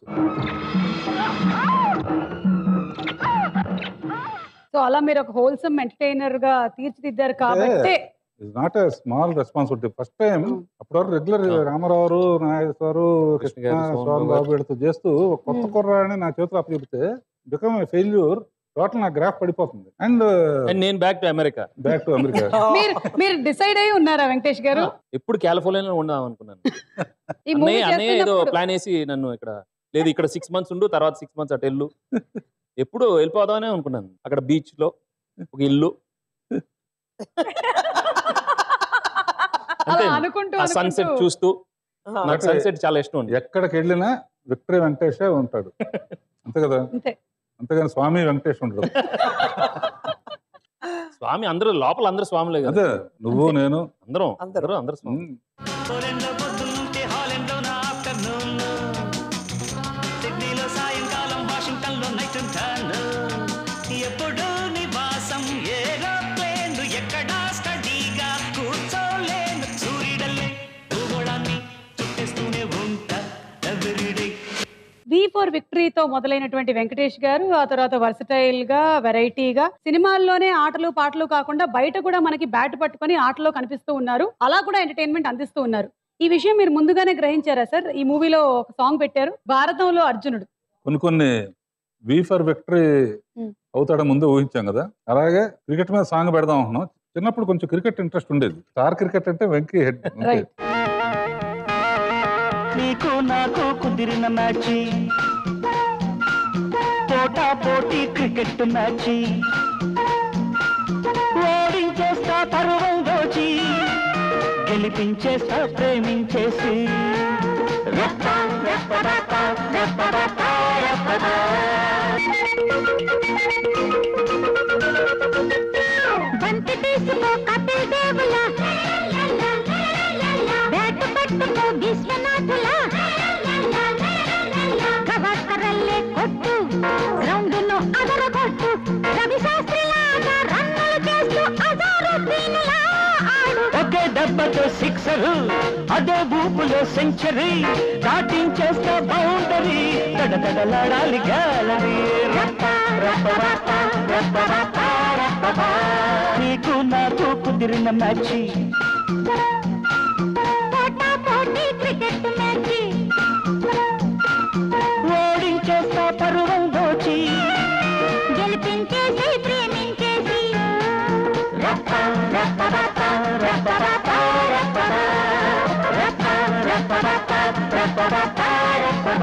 సో అలా మీరు ఒక హోల్సమ్ ఎంటర్టైనర్ గా తీర్చిదిద్దారు కాబట్టి is not a small responsibility first time అప్పటివరకు రెగ్యులర్ రామారావు నాగేశ్వరు కృష్ణ గారు, సోమన్ స్వామి బాబు బాబు వీళ్ళతో చేస్తూ ఒక కొత్త కుర్రాడిని నా చేతిలో అప్పచెప్తే బికమ్ ఏ ఫెయిల్యూర్ టోటల్ నా గ్రాఫ్ పడిపోతుంది అండ్ అండ్ నేను back to America back to America మీరు మీరు డిసైడ్ అయ్యి ఉన్నారా వెంకటేష్ గారు ఎప్పుడు కాలిఫోర్నియాలో ఉందాం అనుకున్నాను ఈ మూవీ అన్నయ్య అన్నయ్య ఏదో చేస్తున్నప్పుడు ప్లాన్ వేసి నన్ను ఇక్కడ లేదు ఇక్కడ సిక్స్ మంత్స్ ఉండు తర్వాత సిక్స్ మంత్స్ అటు వెళ్ళు ఎప్పుడు వెళ్ళిపోదామనే అనుకున్నాను అక్కడ బీచ్ లో ఒక ఇల్లు అలా అంతే అనుకుంటూ ఆ సన్సెట్ అనుకుంటూ చూస్తూ ఆహా. నాకు సన్సెట్ చాలా ఇష్టం ఉంది ఎక్కడికి వెళ్ళినా విక్టరీ వెంకటేషే ఉంటాడు అంతే కదా అంతే అంతేగాని స్వామి వెంకటేష్ ఉండడు స్వామి అందరూ లోపల అందరూ స్వాములే కదా అదే నువ్వు నేను అందరం అందరూ అందరూ స్వామి ఫోరెన్లో పొద్దున్నుంటే హాలెండ్లో నా ఆఫ్టర్నూన్ సిడ్నీలో సాయంకాలం వాషింగ్టన్లో నైట్ ఉంటాను ఎప్పుడు నివాసం ఏరోప్లేన్ ఎక్కడా స్టడీగా కూర్చోలేను సూర్యుడల్లే భూగోళాన్ని చుట్టేస్తూనే ఉంటా ఎవ్రీడే ఫర్ విక్టరీతో మొదలైనటువంటి వెంకటేష్ గారు ఆ తర్వాత వర్సటైల్ గా వెరైటీగా సినిమాల్లోనే ఆటలు పాటలు కాకుండా బయట కూడా మనకి బ్యాట్ పట్టుకొని ఆటలో కనిపిస్తూ ఉన్నారు అలా కూడా ఎంటర్టైన్మెంట్ అందిస్తూ ఉన్నారు ఈ విషయం మీరు ముందుగానే గ్రహించారా సార్ ఈ మూవీలో ఒక సాంగ్ పెట్టారు భారతంలో అర్జునుడు కొన్ని కొన్ని వి ఫర్ విక్టరీ Hmm. అవుతాడని ముందు ఊహించాం కదా అలాగే క్రికెట్ మీద సాంగ్ పెడదాం అనుకున్నాం చిన్నప్పుడు కొంచెం క్రికెట్ ఇంట్రెస్ట్ ఉండేది స్టార్ క్రికెట్ అంటే వెంకీ హెడ్ రైట్ నీకు నాకు కుదిరిన మ్యాచ్ పోటా పోటీ క్రికెట్ మ్యాచ్ ఓడించేస్తా పరువం దోచి గెలిపించేస్తా ప్రేమించేసి రప్ప, రప్ప, రప్ప, రప్ప, రప్ప, రప్ప, రప్ప. బంతి తీసుకో కపిల్ దేవులా బ్యాట్ పట్టుకో విశ్వనాథులా గవాస్కరల్లే కొట్టు గ్రౌండును అదరగొట్టు రవి శాస్త్రిలాగా రన్నులు చేస్తూ అజారుద్దీనులా ఆడు ఒకే దెబ్బతో సిక్సర్ అదే ఊపులో సెంచరీ దాటించేస్తా బౌండరీ దడదడలాడాలి గ్యాలరీ రప్ప, రప్ప, రప్ప, రప్ప, రప్ప, రప్ప, రప్ప. నీకు నాకు కుదిరిన మ్యాచ్ పోటా పోటీ క్రికెట్ మ్యాచ్ ఓడించేస్తా పరువం దోచి గెలిపించేసి ప్రేమించేసి రప్ప, రప్ప, రప్ప, రప్ప, రప్ప, రప్ప, రప్ప, రప్ప, రప్ప, రప్ప, రప్ప, రప్ప.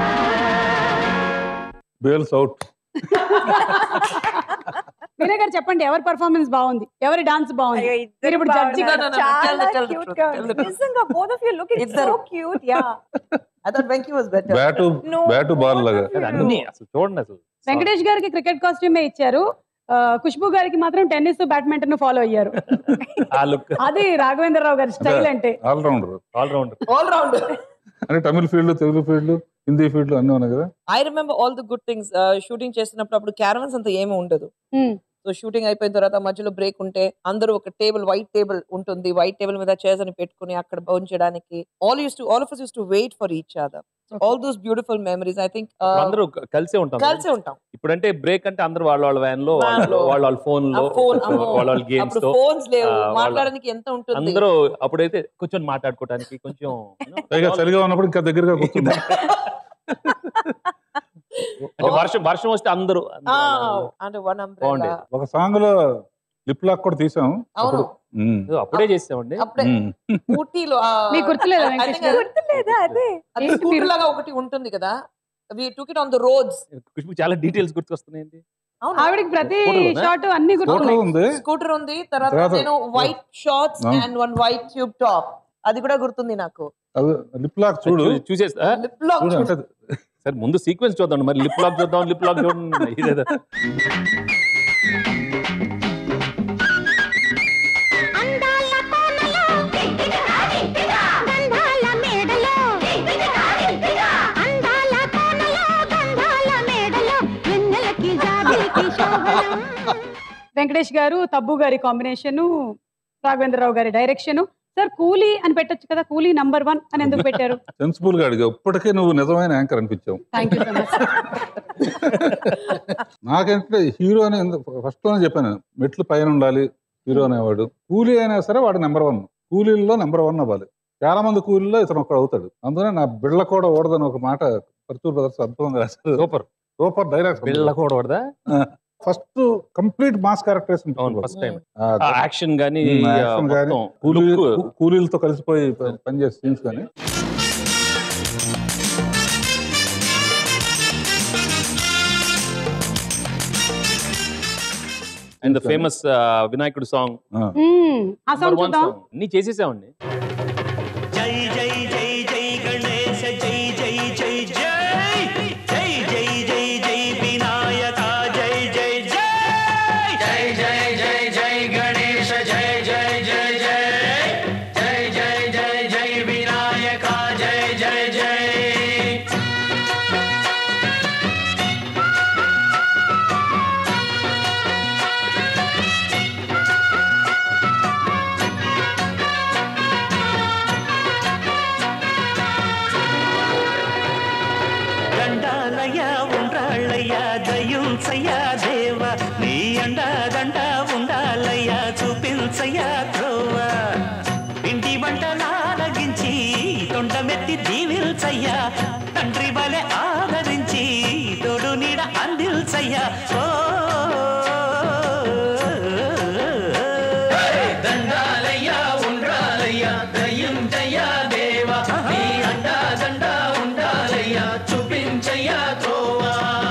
బేల్స్ అవుట్ మీరే గారు చెప్పండి ఎవరి పర్ఫార్మెన్స్ బాగుంది ఎవరి డాన్స్ బాగుంది అయ్యో, మీరు ఇప్పుడు ఇద్దరు జడ్జి బాగున్నారు. కదా చాలా cute గా ఉంది. నిజంగా both of you looking so ఇద్దరు. cute. Yeah. I thought Venky was better. Bat No, bat ball లాగా అన్ని అసలు చూడండి అసలు వెంకటేష్ గారికి క్రికెట్ కాస్ట్యూమే ఇచ్చారు ఆ, ఖుష్బు గారికి మాత్రం టెన్నిస్ బ్యాడ్మింటన్ ఫాలో అయ్యారు ఆ లుక్ అది రాఘవేంద్రరావు గారి స్టైల్ అంటే ఆల్రౌండర్ ఆల్రౌండర్ ఆల్ రౌండ్ అంటే Tamil field Telugu field Hindi field అన్నీ ఉన్నాయి కదా I remember all the good things shooting చేస్తున్నప్పుడు అప్పుడు క్యారవన్స్ అంత ఏమీ ఉండదు ఉమ్, సో షూటింగ్ అయిపోయిన తర్వాత మధ్యలో బ్రేక్ ఉంటే అందరూ ఒక టేబుల్ వైట్ టేబుల్ ఉంటుంది వైట్ టేబుల్ మీద చైర్స్ అని పెట్టుకుని అక్కడ బౌన్ చేయడానికి all used to all of us used to wait for each other all those beautiful memories I think అందరూ క- కలిసే ఉంటాం కలిసే ఉంటాం ఇప్పుడంటే బ్రేక్ అంటే అందరూ వాళ్ళ వాళ్ళ వ్యాన్ లో Van వాళ్ళ లో. వాళ్ళ వాళ్ళ ఫోన్ లో ఆ phone, అమ్మో. వాళ్ళ వాళ్ళ గేమ్స్ అప్పుడు తో phones లేవు, ఆ, వాళ్ళ- మాట్లాడడానికి ఎంత ఉంటుంది. అందరూ అప్పుడైతే కూర్చొని మాట్లాడుకోవడానికి కొంచెం you know, పైగా చలిగా ఉన్నప్పుడు ఇంకా దగ్గరగా కూర్చుంది అంటే వర్షం వర్షం వస్తే అందరూ ఆ, అంటే వన్ అంబ్రెల్లా బాగుండేది ఒక సాంగ్ లో లిప్ లాక్ కూడా తీసాం అవును. ఉమ్. అప్పుడే చేసామండి అప్పుడే ఉమ్. ఊటీలో ఆ, మీకు గుర్తులేదా I- I వెంకటేష్ think గారు? అది- గుర్తులేదా అదే అది ఏంటి స్కూటర్ మీరు- లాగా ఒకటి ఉంటుంది కదా we took it on the roads Khushbu చాలా డీటెయిల్స్ గుర్తుకొస్తున్నాయండి ఆవిడకి ప్రతి Photo-లోనా? షాట్ అన్ని స్కూటర్ గుర్తున్నాయి ఉంది స్కూటర్ ఉంది తర్వాత తర్వాత- నేను వైట్ షార్ట్స్ ఆ. And one white tube top అది కూడా గుర్తుంది నాకు అది లిప్ లాక్ చూడు చూ- చూసేస్తా లిప్ లాక్ చూడు అంటే సరే ముందు సీక్వెన్స్ చూద్దాం మరి లిప్ లాక్ చూద్దాం లిప్ లాక్ చూడండి ఇదేదో అందాల కోనలో గంధాల మేడలో అందాల కోనలో గంధాల మేడలో వెన్నెలకి జాబిలికి శోభనం వెంకటేష్ గారు తబ్బు గారి కాంబినేషన్ రాఘవేంద్రరావు గారి డైరెక్షన్ సార్ కూలీ అని పెట్టొచ్చు కదా కూలీ నంబర్ వన్ అని ఎందుకు పెట్టారు సెన్సిబుల్ గా అడిగా ఇప్పటికే నువ్వు నిజమైన యాంకర్ అనిపించావు థ్యాంక్ యూ సో మచ్ నాకేంటే హీరో అని ఫస్ట్ లోనే చెప్పాను నేను. మెట్లు పైన ఉండాలి హీరో అనేవాడు కూలీ అయినా సరే వాడు నెంబర్ వన్ కూలీల్లో నెంబర్ వన్ అవ్వాలి చాలా మంది కూలీలో ఇతను ఒకడు అవుతాడు అందుకనే నా బిళ్ళ కూడా ఓడదని ఒక మాట పర్చూర్ బ్రదర్స్ అద్భుతంగా రాశారు సూపర్ సూపర్ డైలాగ్ బిళ్ళ కూడా పడదా ఫస్ట్ కంప్లీట్ మాస్ క్యారెక్టర్స్ అవును ఫస్ట్ టైం యాక్షన్ గానీ యాక్షన్ కానీ మొత్తం కూలీ look. కూలీలతో కలిసిపోయి ప- పనిచేసే సీన్స్ కానీ అండ్ ద ఫేమస్ వినాయకుడు సాంగ్ మ్మ్. ఆ సాంగ్ చూద్దాం అన్ని చేసేసామండి జై జై జై జై గణేశ జై జై జై జై జై జై జై జై వినాయక జై జై జై జై జై జై జై గణేశ జై జై జై జై జై జై జై జై వినాయక జై జై జై దీవిల్సయ్యా దేవ నీ అండదండ ఉండాలయ్యా చూపించయ్యా త్రోవ ఇంటి వంటలాలగించి తొండమెత్తి దీవిల్సయ్యా తండ్రి వలె ఆదరించి తోడు నీడ అందిల్సయ్యా ఓ దండాలయ్యా ఉండాలయ్యా దయ్యుంచయ్యా దేవా నీ అండా దండా ఉండాలయ్యా చూపించయ్యా త్రోవా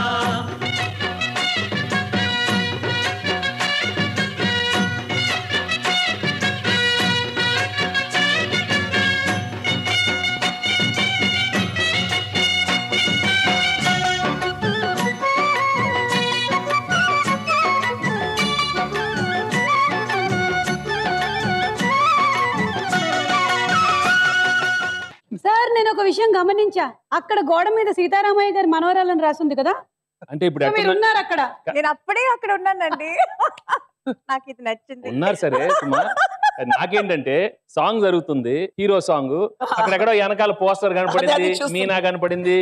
సార్ నేను ఒక విషయం గమనించా అక్కడ గోడ మీద సీతారామయ్య గారి మనవరాలని రాసింది కదా అంటే ఇప్పుడు సో మీరు ఎట్లా ఉన్నారు అక్కడ నేను అప్పుడే అక్కడ ఉన్నానండి నాకు ఇది నచ్చింది ఉన్నారు సరే సుమా నాకేంటంటే సాంగ్ జరుగుతుంది హీరో సాంగ్ అక్కడెక్కడో వెనకాల పోస్టర్ కనపడింది అదే చూస్తున్నా. మీనా కనపడింది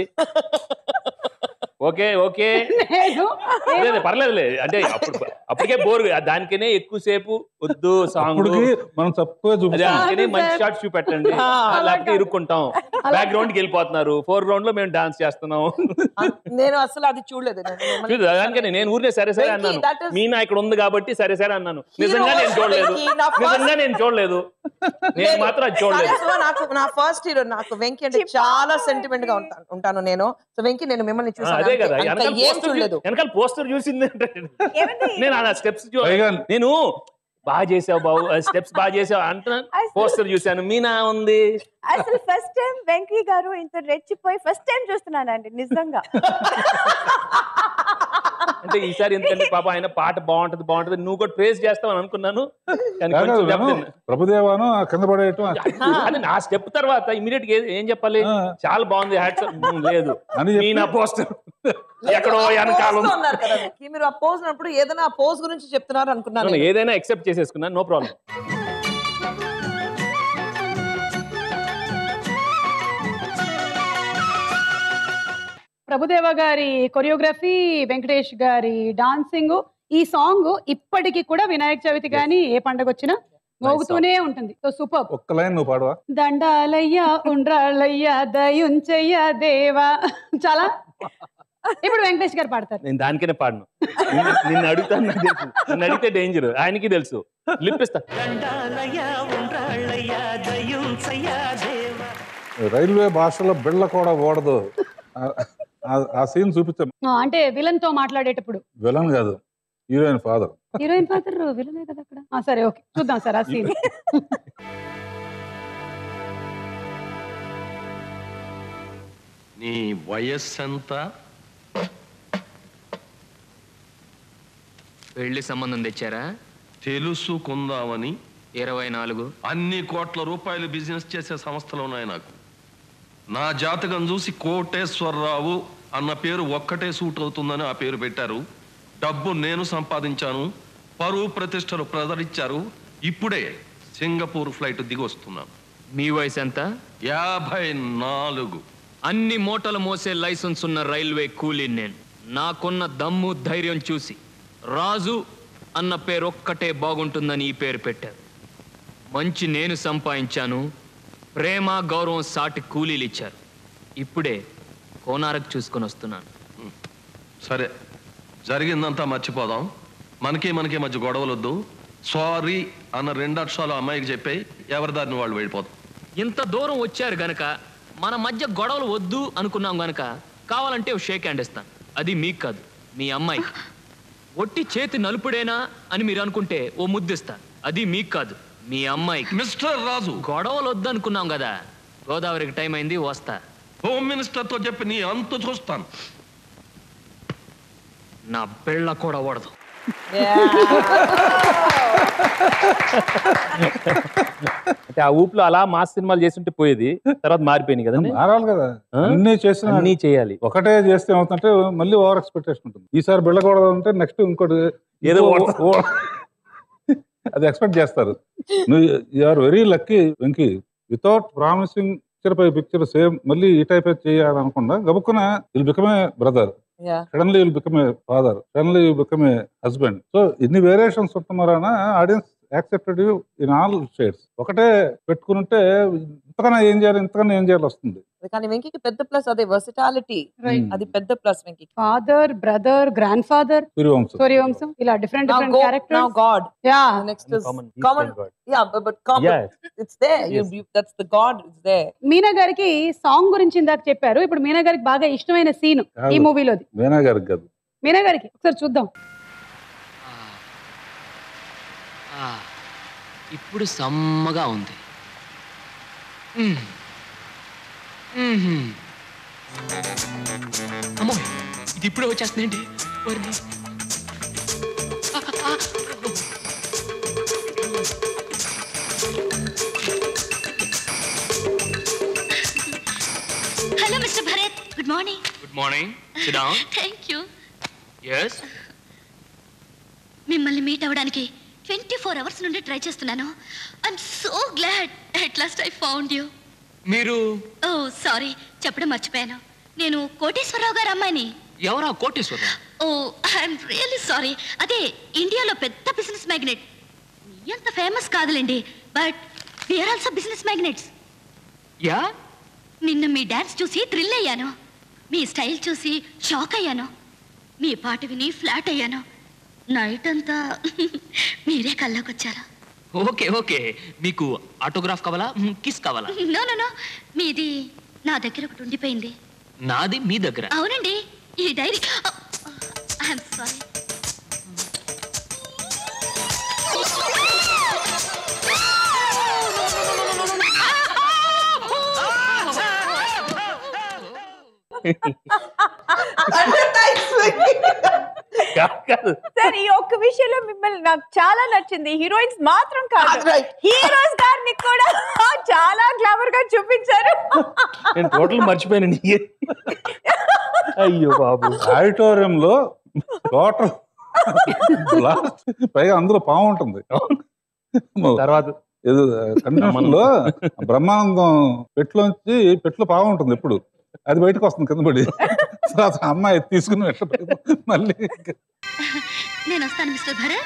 ఓకే ఓకే లేదు లేదు పర్లేదులే అంటే అప్పుడు అప్పటికే బోర్ దానికనే ఎక్కువసేపు వద్దు సాంగ్ అప్పటికి మనం తక్కువే చూపిస్తాం దానికనే మంచి షార్ట్ చూపెట్టండి ఆ, లేకపోతే ఇరుక్కుంటాం బ్యాక్ గ్రౌండ్ కి వెళ్ళిపోతున్నారు ఫోర్ గ్రౌండ్ లో మేము డాన్స్ చేస్తున్నాం నేను అసలు అది చూడలేదు నేను మిమ్మల్ని- చూడు దానికనే నేను ఊరినే సరే సరే Venki, అన్నాను that is- మీనా ఇక్కడ ఉంది కాబట్టి సరే సరే అన్నాను నిజంగా నేను చూడలేదు Venki, నా first- నిజంగా నేను చూడలేదు నేను మాత్రం అది చూడలేదు కానీ సుమా, నాకు నా ఫస్ట్ హీరో నాకు వెంకీ అంటే చాలా సెంటిమెంట్ గా ఉంటాను ఉంటాను నేను సో వెంకీ నేను మిమ్మల్ని ఆ, చూసాను అదే కదా అంతే. అంత వెనకాల ఏం పోస్టర్ చూడలేదు వెనకాల పోస్టర్ చూసింది అంటే నేను ఆ స్టెప్స్ పైగా నేను బాగా చేసావు బాబు స్టెప్స్ బాగా చేసావు అంటున్నాను పోస్టర్ చూశాను మీనా ఉంది అసలు ఫస్ట్ టైం వెంకీ గారు ఇంత రెచ్చిపోయి ఫస్ట్ టైం చూస్తున్నానండి నిజంగా అంటే ఈసారి ఎందుకంటే పాప ఆయన పాట బాగుంటది బాగుంటది నువ్వు కూడా ప్రేస్ చేస్తావు అని అనుకున్నాను కానీ కాదు, కొంచెం నేను దెబ్బతిన్నా. ప్రభుదేవాను ఆ కింద పడేయటం అది నా స్టెప్ తర్వాత ఇమీడియట్ గా ఏం చెప్పాలి చాలా బాగుంది హ్యాట్స్ లేదు అని చెప్పి- మీనా పోస్టర్ ఎక్కడో వెనకాల Pose లో ఉన్నారు కదా వెంకీ. మీరు ఆ పోజ్ ఉన్నప్పుడు ఏదైనా ఆ పోజ్ గురించి చెప్తున్నారు అనుకున్నాను ఉంది. నేను. ఏదైనా ఎక్సెప్ట్ చేసేసుకున్నాను నో ప్రాబ్లం ప్రభుదేవ గారి కొరియోగ్రఫీ వెంకటేష్ గారి డాన్సింగ్ ఈ సాంగ్ ఇప్పటికి కూడా వినాయక చవితి గాని ఏ పండగ వచ్చినా మోగుతూనే ఉంటుంది సో సూపర్ ఒక్క లైన్ నువ్వు పాడవా దండాలయ్యా ఉండ్రాళ్ళయ్యా దయుంచయ్యా దేవా చాలా ఇప్పుడు వెంకటేష్ గారు పాడతారు నేను దానికనే పాడను నిన్ను- నిన్ను అడుగుతాను నాకు తెలుసు నిన్ను అడిగితే డేంజర్ ఆయనకి తెలుసు లిప్పిస్తా దండాలయ్యా ఉండ్రాళ్ళయ్యా దయ్యుంచయ్యా దేవ రైల్వే భాషలో బిళ్ళ కూడా ఓడదు ఆ- ఆ- ఆ సీన్ చూపించాం ఆ, అంటే విలన్ తో మాట్లాడేటప్పుడు విలన్ కాదు హీరోయిన్ ఫాదర్ హీరోయిన్ పాత్ర విలనే కదా అక్కడ ఆ, సరే ఓకే చూద్దాం సార్ ఆ సీన్ నీ వయస్సు ఎంత పెళ్లి సంబంధం తెచ్చారా తెలుసుకుందామని ఇరవై నాలుగు అన్ని కోట్ల రూపాయలు బిజినెస్ చేసే సంస్థలు ఉన్నాయి నాకు నా జాతకం చూసి కోటేశ్వరరావు అన్న పేరు ఒక్కటే సూట్ అవుతుందని ఆ పేరు పెట్టారు డబ్బు నేను సంపాదించాను పరువు ప్రతిష్టలు ప్రదరించారు ఇప్పుడే సింగపూర్ ఫ్లైట్ దిగి వస్తున్నాను మీ వయసు ఎంత యాభై నాలుగు అన్ని మూటలు మోసే లైసెన్స్ ఉన్న రైల్వే కూలీ నేను నాకున్న దమ్ము ధైర్యం చూసి రాజు అన్న పేరు ఒక్కటే బాగుంటుందని ఈ పేరు పెట్టారు మంచి నేను సంపాదించాను ప్రేమ గౌరవం సాటి కూలీలు ఇచ్చారు ఇప్పుడే కోనారకు చూసుకొని వస్తున్నాను సరే జరిగిందంతా మర్చిపోదాం మనకి మనకి మధ్య గొడవలు వద్దు సారీ అన్న రెండు అక్షరాలు అమ్మాయికి చెప్పి ఎవరి దారిని వాళ్ళు వెళ్ళిపోతాం ఇంత దూరం వచ్చారు గనక మన మధ్య గొడవలు వద్దు అనుకున్నాం గనక కావాలంటే ఓ షేక్ హ్యాండ్ ఇస్తాను అది మీకు కాదు మీ అమ్మాయికి ఒట్టి చేతి నలుపుడేనా అని మీరు అనుకుంటే ఓ ముద్దిస్తా అది మీకు కాదు మీ అమ్మాయికి మిస్టర్ రాజు గొడవలు వద్దు అనుకున్నాం కదా గోదావరికి టైం అయింది వస్తా హోమ్ మినిస్టర్తో చెప్పి నీ అంతు చూస్తాను నా పిల్ల కూడా ఓడదు అంటే ఆ ఊపులో అలా మాస్ సినిమాలు చేస్తుంటే పోయేది తర్వాత మారిపోయింది కదండి మారాలి కదా అన్ని చేసిన అన్నీ చేయాలి ఒకటే చేస్తే ఏమవుతుందంటే మళ్ళీ ఓవర్ ఎక్స్పెక్టేషన్ ఉంటుంది ఈసారి బిళ్ళకూడదు అంటే నెక్స్ట్ ఇంకోటి ఏదో ఇంకో- ఓడతా. ఓ- అది ఎక్స్పెక్ట్ చేస్తారు నువ్వు are very lucky Venky without promising picture పై పిక్చర్ సేమ్ మళ్ళీ ఈ టైప్ చేయాలనుకుండా గబుక్కున will become a brother Yeah. Suddenly will become a father suddenly will become a husband so ఇన్ని వేరియేషన్స్ ఉంటున్నారన audience accepted in all shades ఒకటే పెట్టుకుంటే ఇంతకన్నా ఏం చేయాలి ఇంతకన్నా ఏం చేయాలి వస్తుంది కానీ వెంకీకి పెద్ద ప్లస్ అదే వర్సిటాలిటీ Right. అది పెద్ద plus Venky father brother grandfather Suryavamsam Suryavamsam ఇలా different Now different go- characters now God. Yeah Next is Common. common. Eastern God. Yeah, but, but common. Yeah. It's there. You, Yes. you, that's the God. It's there. Meena గారికి song గురించి ఇందాక చెప్పారు ఇప్పుడు మీనా గారికి బాగా ఇష్టమైన scene ఈ కాదు. మూవీలోది మీనా గారికి కాదు మీనా గారికి ఒకసారి చూద్దాం ఆ, ఇప్పుడు సమ్మగా ఉంది మ్మ్. మ్మ్హ్మ్. అమ్మో ఇది ఇప్పుడే వచ్చేస్తుందేంటి వర్ని. ఆ, ఆ, ఆ. Hello mister Bharat good morning good morning sit down thank you yes మిమ్మల్ని మీట్ అవ్వడానికి ట్వంటీ ఫోర్ అవర్స్ నుండి ట్రై చేస్తున్నాను I'm so glad at last I found you మీరు ఓ సారీ చెప్పడం మర్చిపోయాను నేను కోటేశ్వరరావు గారు అమ్మాయిని ఎవరా Koteswararao oh I'm really sorry అదే ఇండియాలో పెద్ద బిజినెస్ మ్యాగ్నెట్ మీ అంత ఫేమస్ కాదులేండి but we're also business magnates yeah నిన్న మీ డాన్స్ చూసి థ్రిల్ అయ్యాను మీ స్టైల్ చూసి షాక్ అయ్యాను మీ పాట విని ఫ్లాట్ అయ్యాను నైట్ అంతా మీరే కల్లోకొచ్చారు ఓకే ఓకే మీకు ఆటోగ్రాఫ్ కావాలా మ్, కిస్ కావాలా నో నో నో మీది నా దగ్గర ఒకటి ఉండిపోయింది నాది మీ దగ్గర అవునండి ఈ డైరీ ఐఎమ్ సారీ సార్ ఈ ఒక్క విషయంలో మిమ్మల్ని నాకు చాలా నచ్చింది హీరోయిన్స్ మాత్రం కాదు హీరోస్ గారిని కూడా చాలా గ్లామర్ గా చూపించారు నేను టోటల్ మర్చిపోయాను నీ అయ్యో బాబు ఆడిటోరియంలో టోటల్ లాస్ట్ పైగా అందులో పాము ఉంటుంది తర్వాత కన్వెన్షన్ లో బ్రహ్మానందం పెట్టులోంచి పెట్టులో పాము ఉంటుంది ఎప్పుడు అది బయటకు వస్తుంది కింద పడి తర్వాత అమ్మాయి తీసుకుని ఎట్లా పడి- మళ్ళీ నేను వస్తాను మిస్టర్ భరత్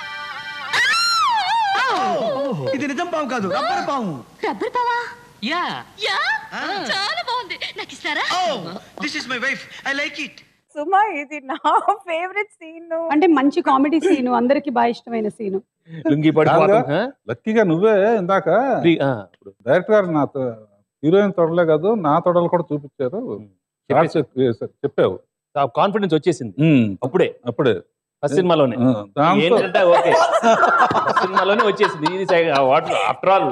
ఇది నిజం పాము కాదు రబ్బర్ పాము రబ్బర్ పావా యా యా చాలా బాగుంది నాకు ఇస్తారా this is my wife I like it సుమా ఇది నా ఫేవరెట్ సీన్ అంటే మంచి కామెడీ సీను అందరికి బాగా ఇష్టమైన సీను లుంగి కాదుగా, పడిపోతాం లక్కీగా నువ్వే ఇందాక డైరెక్టర్ గారు నా హీరోయిన్ తొడలే కాదు నా తొడలు కూడా చూపించారు షార్ట్స్ చెప్పేశారు, చెప్పావు కాన్ఫిడెన్స్ వచ్చేసింది ఉమ్, అప్పుడే అప్పుడే ఫస్ట్ సినిమాలోనే ఆ, దాంతో- ఏంటంటే ఓకే ఫస్ట్ సినిమాలోనే వచ్చేసింది ఇది వాట్ ఆఫ్టర్ ఆల్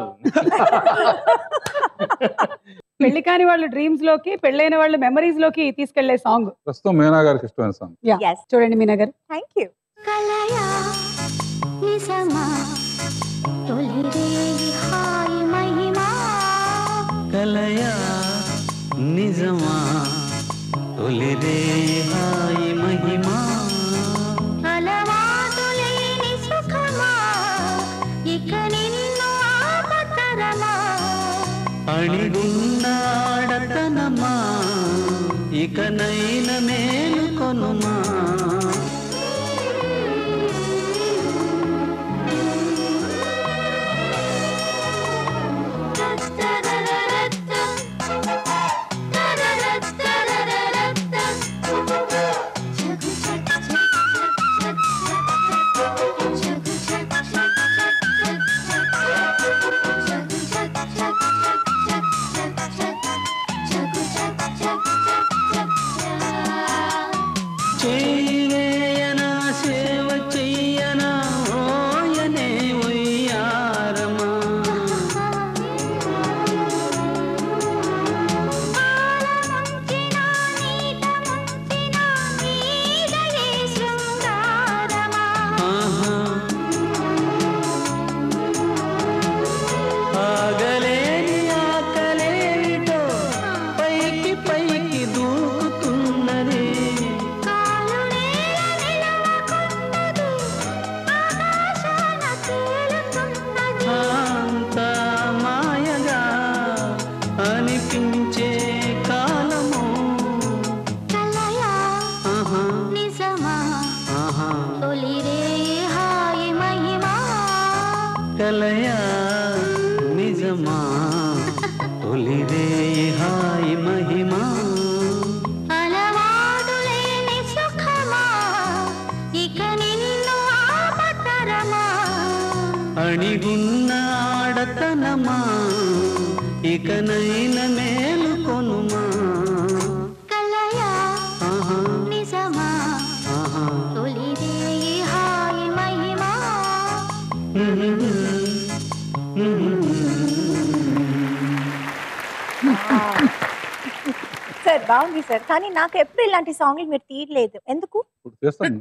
పెళ్లి కాని వాళ్ళు డ్రీమ్స్ లోకి పెళ్ళైన వాళ్ళు మెమరీస్ లోకి తీసుకెళ్లే సాంగ్ ప్రస్తుతం మీనా గారికి ఇష్టమైన సాంగ్ యా చూడండి మీనా గారు థ్యాంక్ యూ కలయా నిజమా తొలి రేయి హాయి మహిమా కలయా నిజమా తొలి రే హాయి మహిమా అలవాటు లేని సుఖమా ఇక నిన్ను ఆపతరమా అణిగున్నాడతనమా ఇకనైన మేలుకొనుమా ఇకనైన మేలుకొనుమా కలయా ఆహా నిజమా ఆహా తొలిరేయి హాయి మహిమా సార్ బాగుంది సార్ కానీ నాకు ఎప్పుడు ఇలాంటి సాంగ్లు మీరు తీయలేదు ఎందుకు ఇప్పుడు చేస్తాను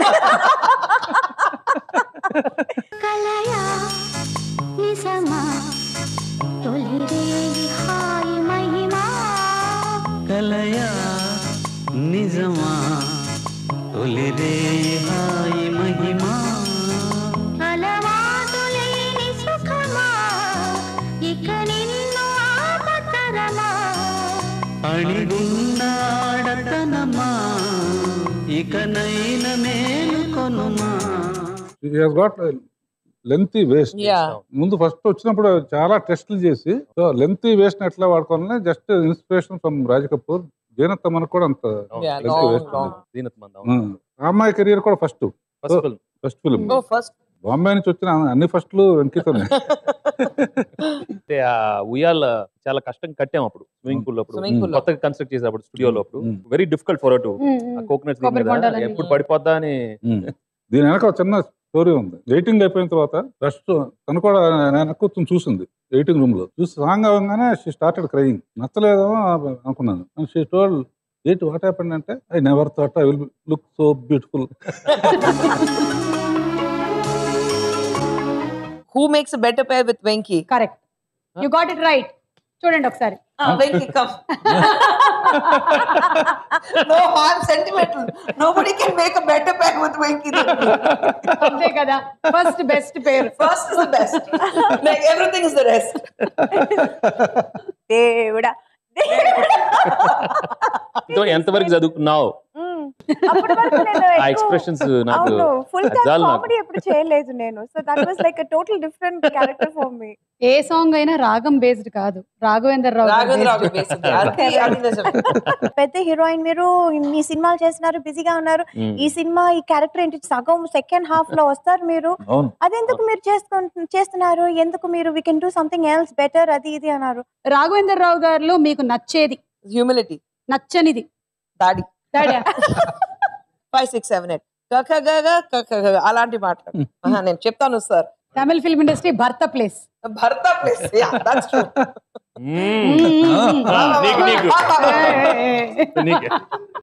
కలయా నిజమా తొలిరేయి హాయి మహిమా కలయా నిజమా తొలిరే హాయి మహిమా అలవాటు లేని సుఖమా ఇక నిన్ను ఆపతరమా అణిగున్న ఆడతనమా ఇకనైన మేలుకొనుమా గాట్ లెంతీ వేస్ట్ Yeah. ముందు ఫస్ట్ వచ్చినప్పుడు చాలా టెస్టులు చేసి సో లెంతీ వేస్ట్ ఎట్లా వాడుకోవాలని just inspiration from Raj Kapoor Zeenat మనకు కూడా అంత Yeah, lengthy long, waist long. ఉంది. దీనత్ మంది ఉమ్. ఆ అమ్మాయి కెరియర్ కూడా first First film. First film ఓ ఫస్ట్ బాంబే నుంచి వచ్చిన అన్ని ఫస్ట్లు వెంకితోనే అంటే ఆ ఉయ్యాల చాలా కష్టం కట్టాం అప్పుడు స్విమ్మింగ్ పూల్ అప్పుడు Swimming pool లో. కొత్తగా కన్స్ట్రక్ట్ చేసేటప్పుడు స్టూడియోలో అప్పుడు very difficult for to um, um. Coconut కొబ్బరి బొండాలని. ఎప్పుడు పడిపోద్దా అని దీని వెనక ఒక చిన్న స్టోరీ ఉంది ఎయిటింగ్ అయిపోయిన తర్వాత ఫస్ట్ తను కూడా నేను కూర్చొని చూసింది ఎయిటింగ్ రూమ్ లో చూసి సాంగ్ అవగానే షీ స్టార్టెడ్ క్రయింగ్ నచ్చలేదో అనుకున్నాను షీ టోల్ ఏంటి వాట్ హ్యాపెండ్ అంటే I never thought I will look so beautiful who makes better pair with Venky correct you got it right చూడండి ఒకసారి Venky come no I'm sentimental nobody can make a better pair with Venky అంతే కదా first best పేరు first is the best like everything is the rest దేవుడా ఎంతవరకు చదువుకున్నావు అప్పటి వరకు నేను ఆ ఎక్కువ- ఎక్స్ప్రెషన్స్ నాకు అవును ఫుల్ అది టైం చాలు నాకు కామెడీ ఎప్పుడు చేయలేదు నేను so that was like a total different character for me ఏ సాంగ్ అయినా రాగం బేస్డ్ కాదు రాఘవేంద్ర రావు గారు రాఘవేంద్ర రావు based. బేసిక్ అది అది నిజం పెద్ద హీరోయిన్ మీరు మీ సినిమాలు చేస్తున్నారు బిజీగా ఉన్నారు Hmm. ఈ సినిమా ఈ క్యారెక్టర్ ఏంటి సగం సెకండ్ హాఫ్ లో వస్తారు మీరు అవును అదెందుకు మీరు చేసుకుంటు చేస్తున్నారు ఎందుకు మీరు we can do something else better అది ఇది అన్నారు రాఘవేంద్ర రావు గారిలో మీకు నచ్చేది హ్యూమిలిటీ నచ్చనిది దాడి daddy five six seven eight కకగగ కకగగ అలాంటి మాటలు ఆహా, నేను చెప్తాను సార్ తమిళ ఫిల్మ్ ఇండస్ట్రీ భర్త ప్లేస్ భర్త ప్లేస్ దట్స్ ట్రూ నీకు నీకు నీకే